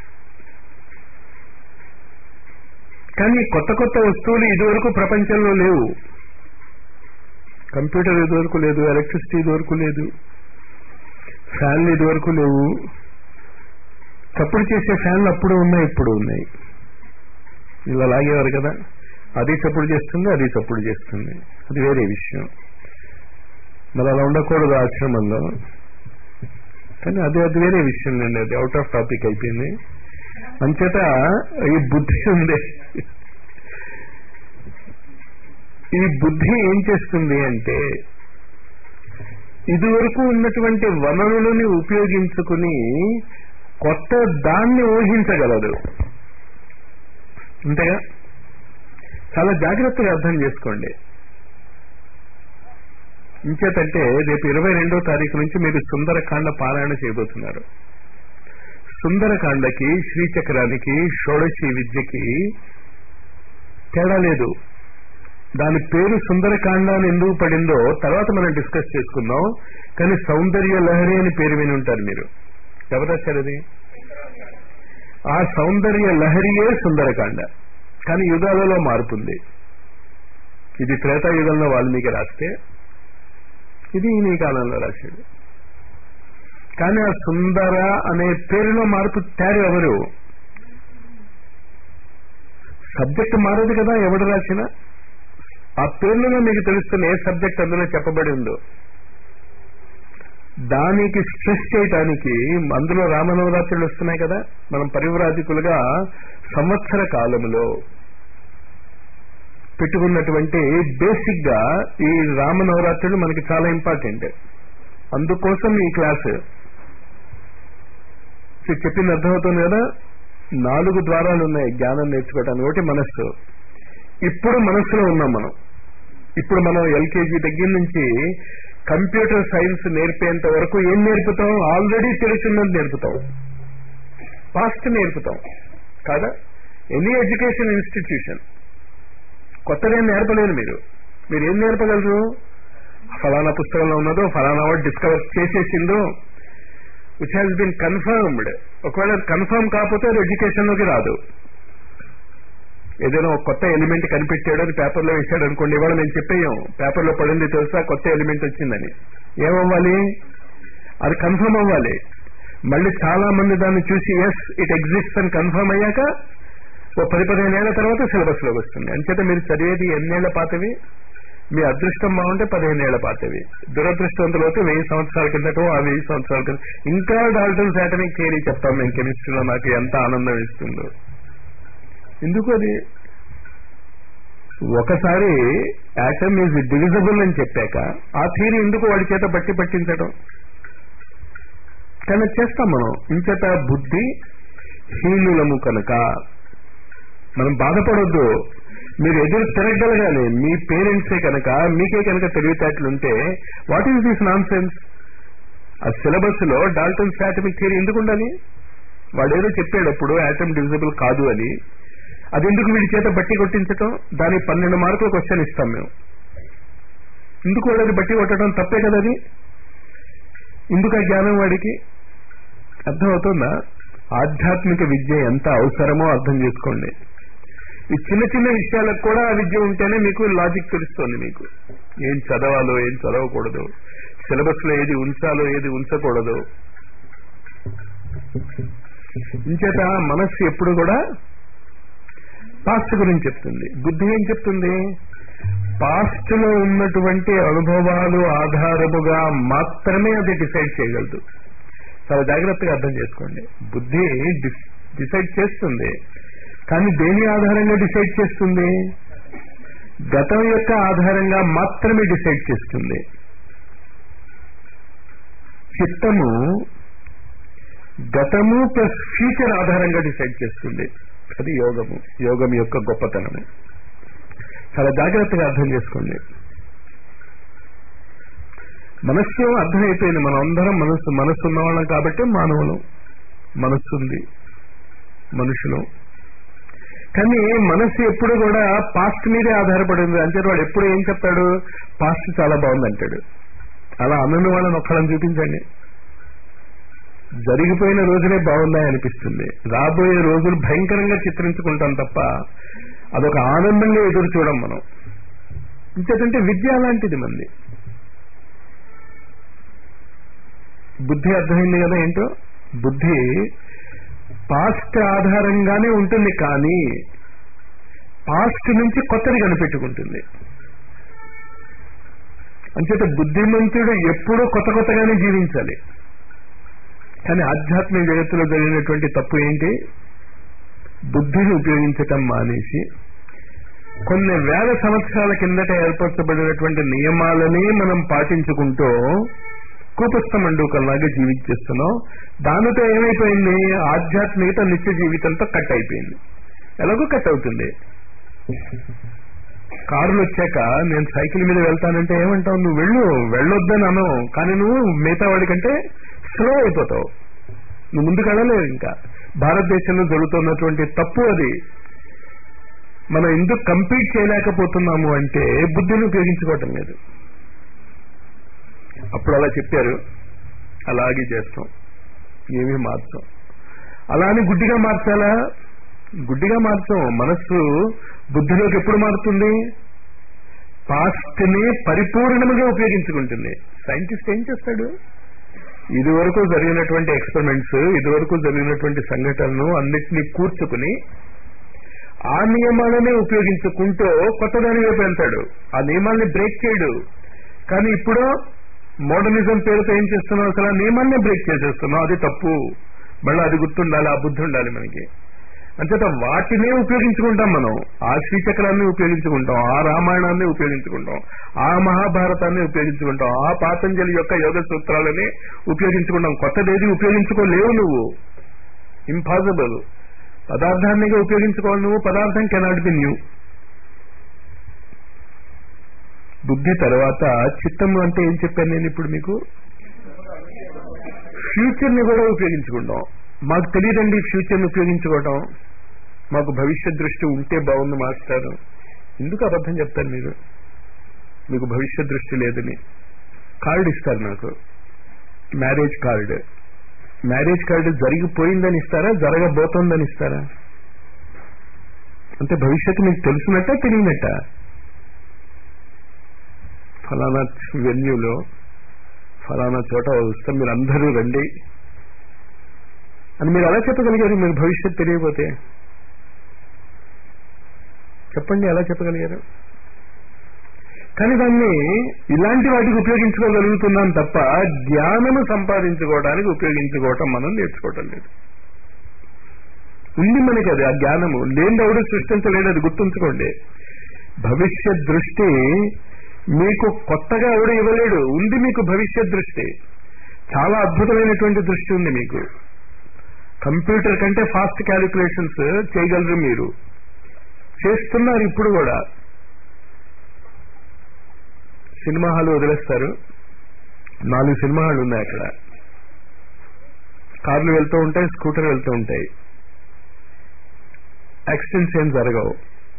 B: కానీ కొత్త కొత్త వస్తువులు ఇదివరకు ప్రపంచంలో లేవు కంప్యూటర్ ఇదివరకు లేదు ఎలక్ట్రిసిటీ ఇదివరకు లేదు ఫ్యాన్లు ఇదివరకు లేవు చప్పుడు చేసే ఫ్యాన్లు అప్పుడు ఉన్నాయి ఇప్పుడు ఉన్నాయి ఇలా లాగేవారు కదా అది చప్పుడు చేస్తుంది అది చప్పుడు చేస్తుంది అది వేరే విషయం మరి అలా ఉండకూడదు ఆశ్రమంలో కానీ అది అది వేరే విషయం అండి అది అవుట్ ఆఫ్ టాపిక్ అయిపోయింది అంచేత ఈ బుద్ధి ఉంది ఈ బుద్ధి ఏం చేస్తుంది అంటే ఇదివరకు ఉన్నటువంటి వనరులని ఉపయోగించుకుని కొత్త దాన్ని ఊహించగలదు అంతేగా చాలా జాగ్రత్తగా అర్థం చేసుకోండి ఇంచేతంటే రేపు ఇరవై రెండో తారీఖు నుంచి మీరు సుందరకాండ పారాయణ చేయబోతున్నారు సుందరకాండకి శ్రీచక్రానికి షోడశి విద్యకి తేడా లేదు దాని పేరు సుందరకాండ అని ఎందుకు పడిందో తర్వాత మనం డిస్కస్ చేసుకుందాం కానీ సౌందర్య లహరి అని పేరు విని ఉంటారు మీరు ఎవరు రాశారు అది ఆ సౌందర్య లహరియే సుందరకాండ కానీ యుగాలలో మారుతుంది ఇది త్రేతాయుగంలో వాల్మీకి రాస్తే ఇది ఈ కాలంలో రాశాడు కానీ ఆ సుందర అనే పేరులో మార్పు తయారు ఎవరు సబ్జెక్ట్ మారదు కదా ఎవడు రాసినా ఆ పేర్లలో మీకు తెలుస్తున్న ఏ సబ్జెక్ట్ అందులో చెప్పబడి ఉందో దానికి స్ట్రెస్ చేయటానికి అందులో రామనవరాత్రులు వస్తున్నాయి కదా మనం పరివ్రాజకులుగా సంవత్సర కాలంలో పెట్టుకున్నటువంటి బేసిక్ గా ఈ రామనవరాత్రులు మనకి చాలా ఇంపార్టెంట్ అందుకోసం ఈ క్లాస్ చెప్పింది అర్థమవుతుంది కదా నాలుగు ద్వారాలు ఉన్నాయి జ్ఞానం నేర్చుకోవటానికి ఒకటి మనస్సు ఇప్పుడు మనస్సులో ఉన్నాం మనం ఇప్పుడు మనం ఎల్కేజీ దగ్గర నుంచి కంప్యూటర్ సైన్స్ నేర్పేంత వరకు ఏం నేర్పుతాం ఆల్రెడీ తెలుసున్నది నేర్పుతాం పాస్ట్ నేర్పుతాం కాదా ఎనీ ఎడ్యుకేషన్ ఇన్స్టిట్యూషన్ కొత్తగా ఏం నేర్పలేరు మీరు మీరు ఏం నేర్పగలరు ఫలానా పుస్తకంలో ఉన్నదో ఫలానా వాడు డిస్కవర్ చేసేసిందో విచ్ హ్యాస్ బీన్ కన్ఫర్మ్డ్ ఒకవేళ కన్ఫర్మ్ కాకపోతే అది ఎడ్యుకేషన్ లోకి రాదు ఏదైనా ఒక కొత్త ఎలిమెంట్ కనిపెట్టాడు అది పేపర్లో వేసాడు అనుకోండి ఇవాళ మేము చెప్పేయం పేపర్లో పడింది తెలుసా కొత్త ఎలిమెంట్ వచ్చిందని ఏమవ్వాలి అది కన్ఫర్మ్ అవ్వాలి మళ్ళీ చాలా మంది దాన్ని చూసి ఎస్ ఇట్ ఎగ్జిస్ట్ అని కన్ఫర్మ్ అయ్యాక ఓ పది పదిహేను ఏళ్ల తర్వాత సిలబస్ లోకి వస్తుంది అంచేత మీరు చదివేది ఎన్నేళ్ల పాతవి మీ అదృష్టం బాగుంటే పదిహేను ఏళ్ల పాతవి దురదృష్టవంతులు అయితే వెయ్యి సంవత్సరాల కిందటో ఆ వెయ్యి సంవత్సరాల కింద ఇంకా డాల్టన్ శాటనిక్ థియరీ చెప్తాం మేము కెమిస్ట్రీలో నాకు ఎంత ఆనందం ఇస్తుందో ఎందుకు అది ఒకసారి యాటమ్ ఈజ్ డివిజబుల్ అని చెప్పాక ఆ థియరీ ఎందుకు వాడి చేత బట్టి పట్టించడం కానీ చేస్తాం మనం ఇంచేత బుద్ధి హీనులము కనుక మనం బాధపడొద్దు మీరు ఎదురు తిరగగలగాలి మీ పేరెంట్సే కనుక మీకే కనుక తెలివితేటలుంటే what is this nonsense ఆ సిలబస్ లో డాల్టన్ శాటమిక్ థియరీ ఎందుకు ఉండాలి వాడేదో చెప్పేటప్పుడు యాటమ్ డివిజిబుల్ కాదు అని అది ఎందుకు వీడి చేత బట్టి కొట్టించటం దానికి పన్నెండు మార్కులు క్వశ్చన్ ఇస్తాం మేము ఎందుకు వాడు అది బట్టి కొట్టడం తప్పే కదా అది ఎందుకు ఆ జ్ఞానం వాడికి అర్థమవుతుందా ఆధ్యాత్మిక విద్య ఎంత అవసరమో అర్థం చేసుకోండి ఈ చిన్న చిన్న విషయాలకు కూడా ఆ విద్య ఉంటేనే మీకు లాజిక్ తెలుస్తుంది మీకు ఏం చదవాలో ఏం చదవకూడదు సిలబస్ లో ఏది ఉంచాలో ఏది ఉంచకూడదు ఇంచేత మనస్సు ఎప్పుడు కూడా పాస్ట్ గురించి చెప్తుంది బుద్ధి ఏం చెప్తుంది పాస్ట్ లో ఉన్నటువంటి అనుభవాలు ఆధారముగా మాత్రమే అది డిసైడ్ చేయగలదు చాలా జాగ్రత్తగా అర్థం చేసుకోండి బుద్ధి డిసైడ్ చేస్తుంది కానీ దేని ఆధారంగా డిసైడ్ చేస్తుంది గతం యొక్క ఆధారంగా మాత్రమే డిసైడ్ చేస్తుంది చిత్తము గతము ప్లస్ ఫ్యూచర్ ఆధారంగా డిసైడ్ చేస్తుంది అది యోగము యోగం యొక్క గొప్పతనము చాలా జాగ్రత్తగా అర్థం చేసుకోండి మనస్సు అర్థమైపోయింది మనం అందరం మనస్సు మనస్సు ఉన్నవాళ్ళం కాబట్టి మానవులు మనస్సుంది మనుషులు కానీ మనస్సు ఎప్పుడు కూడా పాస్ట్ మీదే ఆధారపడింది అంటే వాడు ఎప్పుడు ఏం చెప్తాడు పాస్ట్ చాలా బాగుంది అంటాడు అలా అన్నని వాళ్ళని ఒక్కళ్ళని చూపించండి జరిగిపోయిన రోజులే బాగున్నాయి అనిపిస్తుంది రాబోయే రోజులు భయంకరంగా చిత్రించుకుంటాం తప్ప అదొక ఆనందంగా ఎదురు చూడం మనం ఇంకేంటంటే విద్య అలాంటిది మంది బుద్ధి అర్థమైంది కదా ఏంటో బుద్ధి పాస్ట్ ఆధారంగానే ఉంటుంది కానీ పాస్ట్ నుంచి కొత్తది కనిపెట్టుకుంటుంది అంచేత బుద్ధిమంతుడు ఎప్పుడూ కొత్త కొత్తగానే జీవించాలి కానీ ఆధ్యాత్మిక జగత్తులో జరిగినటువంటి తప్పు ఏంటి బుద్ధిని ఉపయోగించటం మానేసి కొన్ని వేల సంవత్సరాల కిందట ఏర్పరచబడినటువంటి నియమాలనే మనం పాటించుకుంటూ కూపస్థ మండూకంలాగా జీవించేస్తున్నాం దానితో ఏమైపోయింది ఆధ్యాత్మికత నిత్య జీవితంతో కట్ అయిపోయింది ఎలాగో కట్ అవుతుంది కారులు వచ్చాక నేను సైకిల్ మీద వెళ్తానంటే ఏమంటావు నువ్వు వెళ్ళు వెళ్ళొద్దని అను కానీ నువ్వు మిగతా వాడికంటే స్లో అయిపోతావు నువ్వు ముందుకు వెళ్ళలేవు ఇంకా భారతదేశంలో జరుగుతున్నటువంటి తప్పు అది మనం ఎందుకు కంపీట్ చేయలేకపోతున్నాము అంటే బుద్ధిని ఉపయోగించుకోవటం లేదు అప్పుడు అలా చెప్పారు అలాగే చేస్తాం ఏమీ మార్చాం అలా అని గుడ్డిగా మార్చాలా గుడ్డిగా మార్చాం మనస్సు బుద్ధిలోకి ఎప్పుడు మారుతుంది పాస్ట్ ని పరిపూర్ణముగా ఉపయోగించుకుంటుంది సైంటిస్ట్ ఏం చేస్తాడు ఇది వరకు జరిగినటువంటి ఎక్స్పెరిమెంట్స్ ఇది వరకు జరిగినటువంటి సంఘటనలు అన్నిటినీ కూర్చుకుని ఆ నియమాలనే ఉపయోగించుకుంటూ కొత్త దాని వైపు వెళ్తాడు ఆ నియమాల్ని బ్రేక్ చేయడు కానీ ఇప్పుడు మోడర్నిజం పేరుతో ఏం చేస్తున్నాం అసలు ఆ నియమాన్నే బ్రేక్ చేసేస్తున్నాం అది తప్పు మళ్ళీ అది గుర్తుండాలి ఆ బుద్ధి ఉండాలి మనకి అంచేత వాటినే ఉపయోగించుకుంటాం మనం ఆ శ్రీచక్రాన్ని ఉపయోగించుకుంటాం ఆ రామాయణాన్ని ఉపయోగించుకుంటాం ఆ మహాభారతాన్ని ఉపయోగించుకుంటాం ఆ పాతంజలి యొక్క యోగ సూత్రాలని ఉపయోగించుకుంటాం కొత్తదేది ఉపయోగించుకోలేవు నువ్వు ఇంపాసిబుల్ పదార్థాన్నిగా ఉపయోగించుకోవాలి నువ్వు పదార్థం కెనాట్ బి న్యూ బుద్ధి తర్వాత చిత్తము అంటే ఏం చెప్పాను నేను ఇప్పుడు మీకు ఫ్యూచర్ ని కూడా ఉపయోగించుకుంటాం మాకు తెలియదండి ఫ్యూచర్ ని ఉపయోగించుకోవటం మాకు భవిష్యత్ దృష్టి ఉంటే బాగుంది మాస్టర్ ఎందుకు అబద్ధం చెప్తారు మీరు మీకు భవిష్యత్ దృష్టి లేదని కార్డు ఇస్తారు నాకు మ్యారేజ్ కార్డు మ్యారేజ్ కార్డు జరిగిపోయిందని ఇస్తారా జరగబోతోందని ఇస్తారా అంటే భవిష్యత్తు మీకు తెలుసునట్ట తెలియనట్ట ఫలానా వెన్యూలో ఫలానా చోట వస్తే మీరు అందరూ రండి అని మీరు ఎలా చెప్పగలిగారు మీరు భవిష్యత్తు తెలియకపోతే చెప్పండి ఎలా చెప్పగలిగారు కానీ దాన్ని ఇలాంటి వాటికి ఉపయోగించుకోగలుగుతున్నాం తప్ప జ్ఞానము సంపాదించుకోవడానికి ఉపయోగించుకోవటం మనం నేర్చుకోవటం లేదు ఉంది మనకి అది ఆ జ్ఞానము లేని ఎవడు సృష్టించలేడు అది గుర్తుంచుకోండి భవిష్యత్ దృష్టి మీకు కొత్తగా ఎవడు ఇవ్వలేడు ఉంది మీకు భవిష్యత్ దృష్టి చాలా అద్భుతమైనటువంటి దృష్టి ఉంది మీకు కంప్యూటర్ కంటే ఫాస్ట్ క్యాలిక్యులేషన్స్ చేయగలరు మీరు చేస్తున్నారు ఇప్పుడు కూడా సినిమా హాల్ వదిలేస్తారు నాలుగు సినిమా హాల్ ఉన్నాయి అక్కడ కార్లు వెళ్తూ ఉంటాయి స్కూటర్ వెళ్తూ ఉంటాయి యాక్సిడెంట్స్ ఏం జరగవు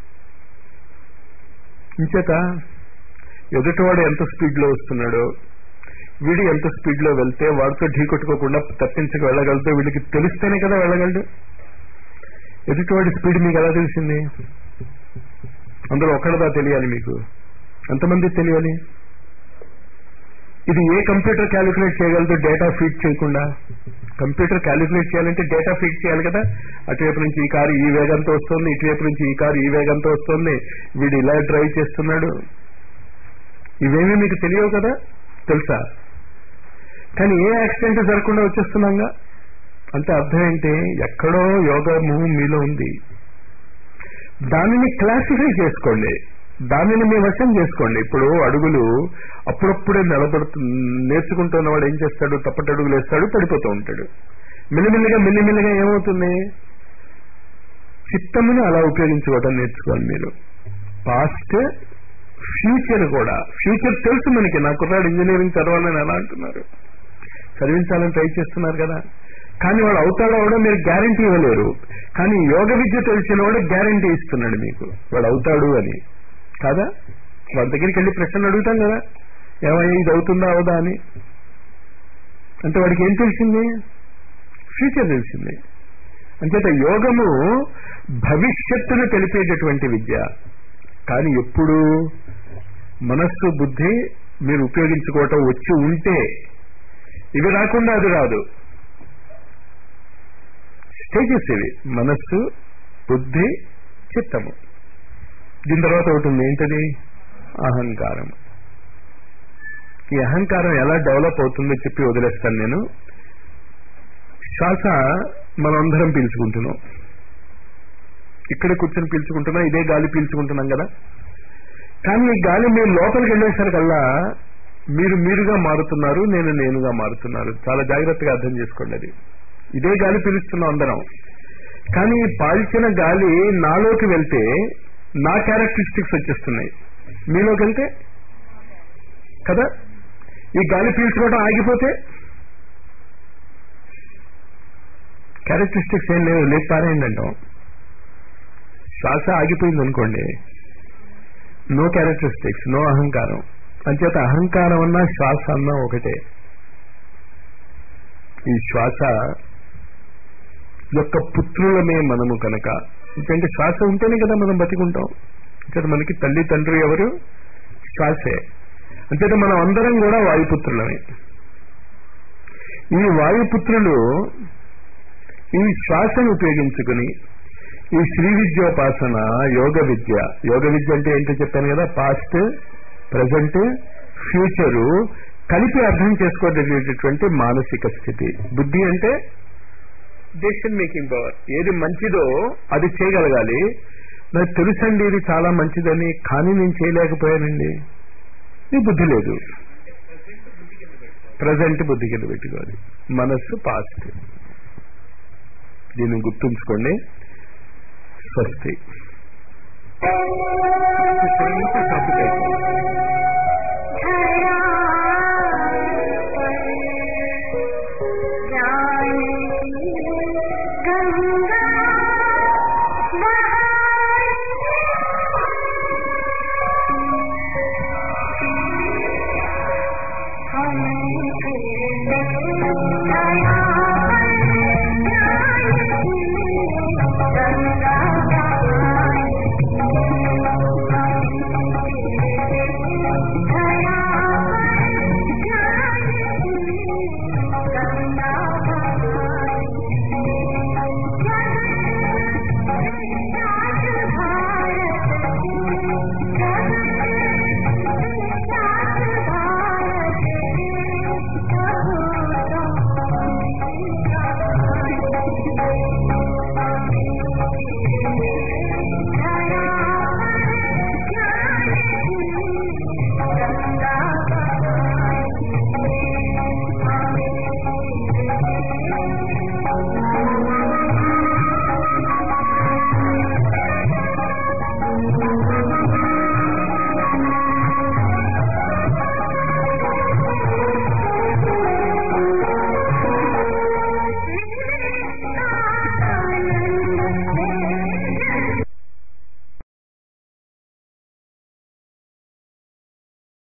B: ఇంచేత ఎదుటివాడు ఎంత స్పీడ్ లో వస్తున్నాడో వీడు ఎంత స్పీడ్ లో వెళ్తే వాడితో ఢీ కొట్టుకోకుండా తప్పించక వెళ్ళగలితే వీడికి తెలిస్తేనే కదా వెళ్ళగలడు ఎదుటివాడి స్పీడ్ మీకు ఎలా తెలిసింది అందులో ఒక్కడదా తెలియాలి మీకు ఎంతమంది తెలియాలి ఇది ఏ కంప్యూటర్ క్యాలిక్యులేట్ చేయగలదు డేటా ఫీడ్ చేయకుండా కంప్యూటర్ క్యాలిక్యులేట్ చేయాలంటే డేటా ఫీడ్ చేయాలి కదా అటువైపు నుంచి ఈ కారు ఈ వేగంతో వస్తుంది ఇటువైపు నుంచి ఈ కారు ఈ వేగంతో వస్తుంది వీడు ఇలా డ్రైవ్ చేస్తున్నాడు ఇవేమీ మీకు తెలియవు కదా తెలుసా కానీ ఏ యాక్సిడెంట్ జరగకుండా వచ్చేస్తున్నాగా అంటే అర్థం ఏంటి ఎక్కడో యోగము మీలో ఉంది దానిని క్లాసిఫై చేసుకోండి దానిని మీ వశం చేసుకోండి ఇప్పుడు అడుగులు అప్పుడప్పుడే నిలబడుతు నేర్చుకుంటున్నవాడు ఏం చేస్తాడు తప్పటడుగులు వేస్తాడు పడిపోతూ ఉంటాడు మిల్లిమిల్లిగా మిల్లిమిల్లిగా ఏమవుతుంది చిత్తముని అలా ఉపయోగించుకోవడం నేర్చుకోవాలి మీరు పాస్ట్ ఫ్యూచర్ కూడా ఫ్యూచర్ తెలుసు మనకి నా కుర్రాడు ఇంజనీరింగ్ చదవాలని ఎలా అంటున్నారు చదివించాలని ట్రై చేస్తున్నారు కదా కానీ వాడు అవుతాడో అవడం మీరు గ్యారంటీ ఇవ్వలేరు కానీ యోగ విద్య తెలిసిన వాడు గ్యారంటీ ఇస్తున్నాడు మీకు వాడు అవుతాడు అని కాదా వాడి దగ్గరికి వెళ్ళి ప్రశ్నలు అడుగుతాం కదా ఏమయ్యా ఇది అవుతుందా అవదా అని అంటే వాడికి ఏం తెలిసింది ఫ్యూచర్ తెలిసింది అంచేత యోగము భవిష్యత్తును తెలిపేటటువంటి విద్య కానీ ఎప్పుడు మనస్సు బుద్ధి మీరు ఉపయోగించుకోవటం వచ్చి ఉంటే ఇవి రాకుండా అది రాదు స్టేజెస్ ఇవి మనస్సు బుద్ధి చిత్తము దీని తర్వాత ఒకటి ఉంది ఏంటది అహంకారం ఈ అహంకారం ఎలా డెవలప్ అవుతుందో చెప్పి వదిలేస్తాను నేను శ్వాస మనందరం పీల్చుకుంటున్నాం ఇక్కడ కూర్చొని పీల్చుకుంటున్నాం ఇదే గాలి పీల్చుకుంటున్నాం కదా కానీ ఈ గాలి మీరు లోపలికి వెళ్ళేసరికల్లా మీరు మీరుగా మారుతున్నారు నేను నేనుగా మారుతున్నారు చాలా జాగ్రత్తగా అర్థం చేసుకోండి అది ఇదే గాలి పీలుస్తున్నాం అందరం కానీ ఈ పాల్చిన గాలి నాలోకి వెళ్తే నా క్యారెక్టరిస్టిక్స్ వచ్చేస్తున్నాయి మీలోకి వెళ్తే కదా ఈ గాలి పీల్చుకోవడం ఆగిపోతే క్యారెక్టరిస్టిక్స్ ఏం లేవు లేదు పారేయండి అంటాం శ్వాస ఆగిపోయింది అనుకోండి నో క్యారెక్టరిస్టిక్స్ నో అహంకారం అంచేత అహంకారం అన్నా శ్వాస అన్నా ఒకటే ఈ శ్వాస యొక్క పుత్రులమే మనము కనుక ఎందుకంటే శ్వాస ఉంటేనే కదా మనం బతికుంటాం అంచేత మనకి తల్లి తండ్రి ఎవరు శ్వాసే అంచేత మనం అందరం కూడా వాయుపుత్రులమే ఈ వాయుపుత్రులు ఈ శ్వాసను ఉపయోగించుకుని ఈ శ్రీ విద్యోపాసన యోగ విద్య యోగ విద్య అంటే ఏంటో చెప్పాను కదా పాస్ట్ ప్రజెంట్ ఫ్యూచరు కలిపి అర్థం చేసుకోగలిగేటటువంటి మానసిక స్థితి బుద్ధి అంటే డెసిషన్ మేకింగ్ పవర్ ఏది మంచిదో అది చేయగలగాలి నాకు తెలుసండి ఇది చాలా మంచిదని కానీ నేను చేయలేకపోయానండి నీ బుద్ధి లేదు ప్రజెంట్ బుద్ధి కింద పెట్టుకోవాలి మనస్సు పాస్ట్ దీన్ని గుర్తుంచుకోండి స్వస్తి టాపిక్ అయిపోయింది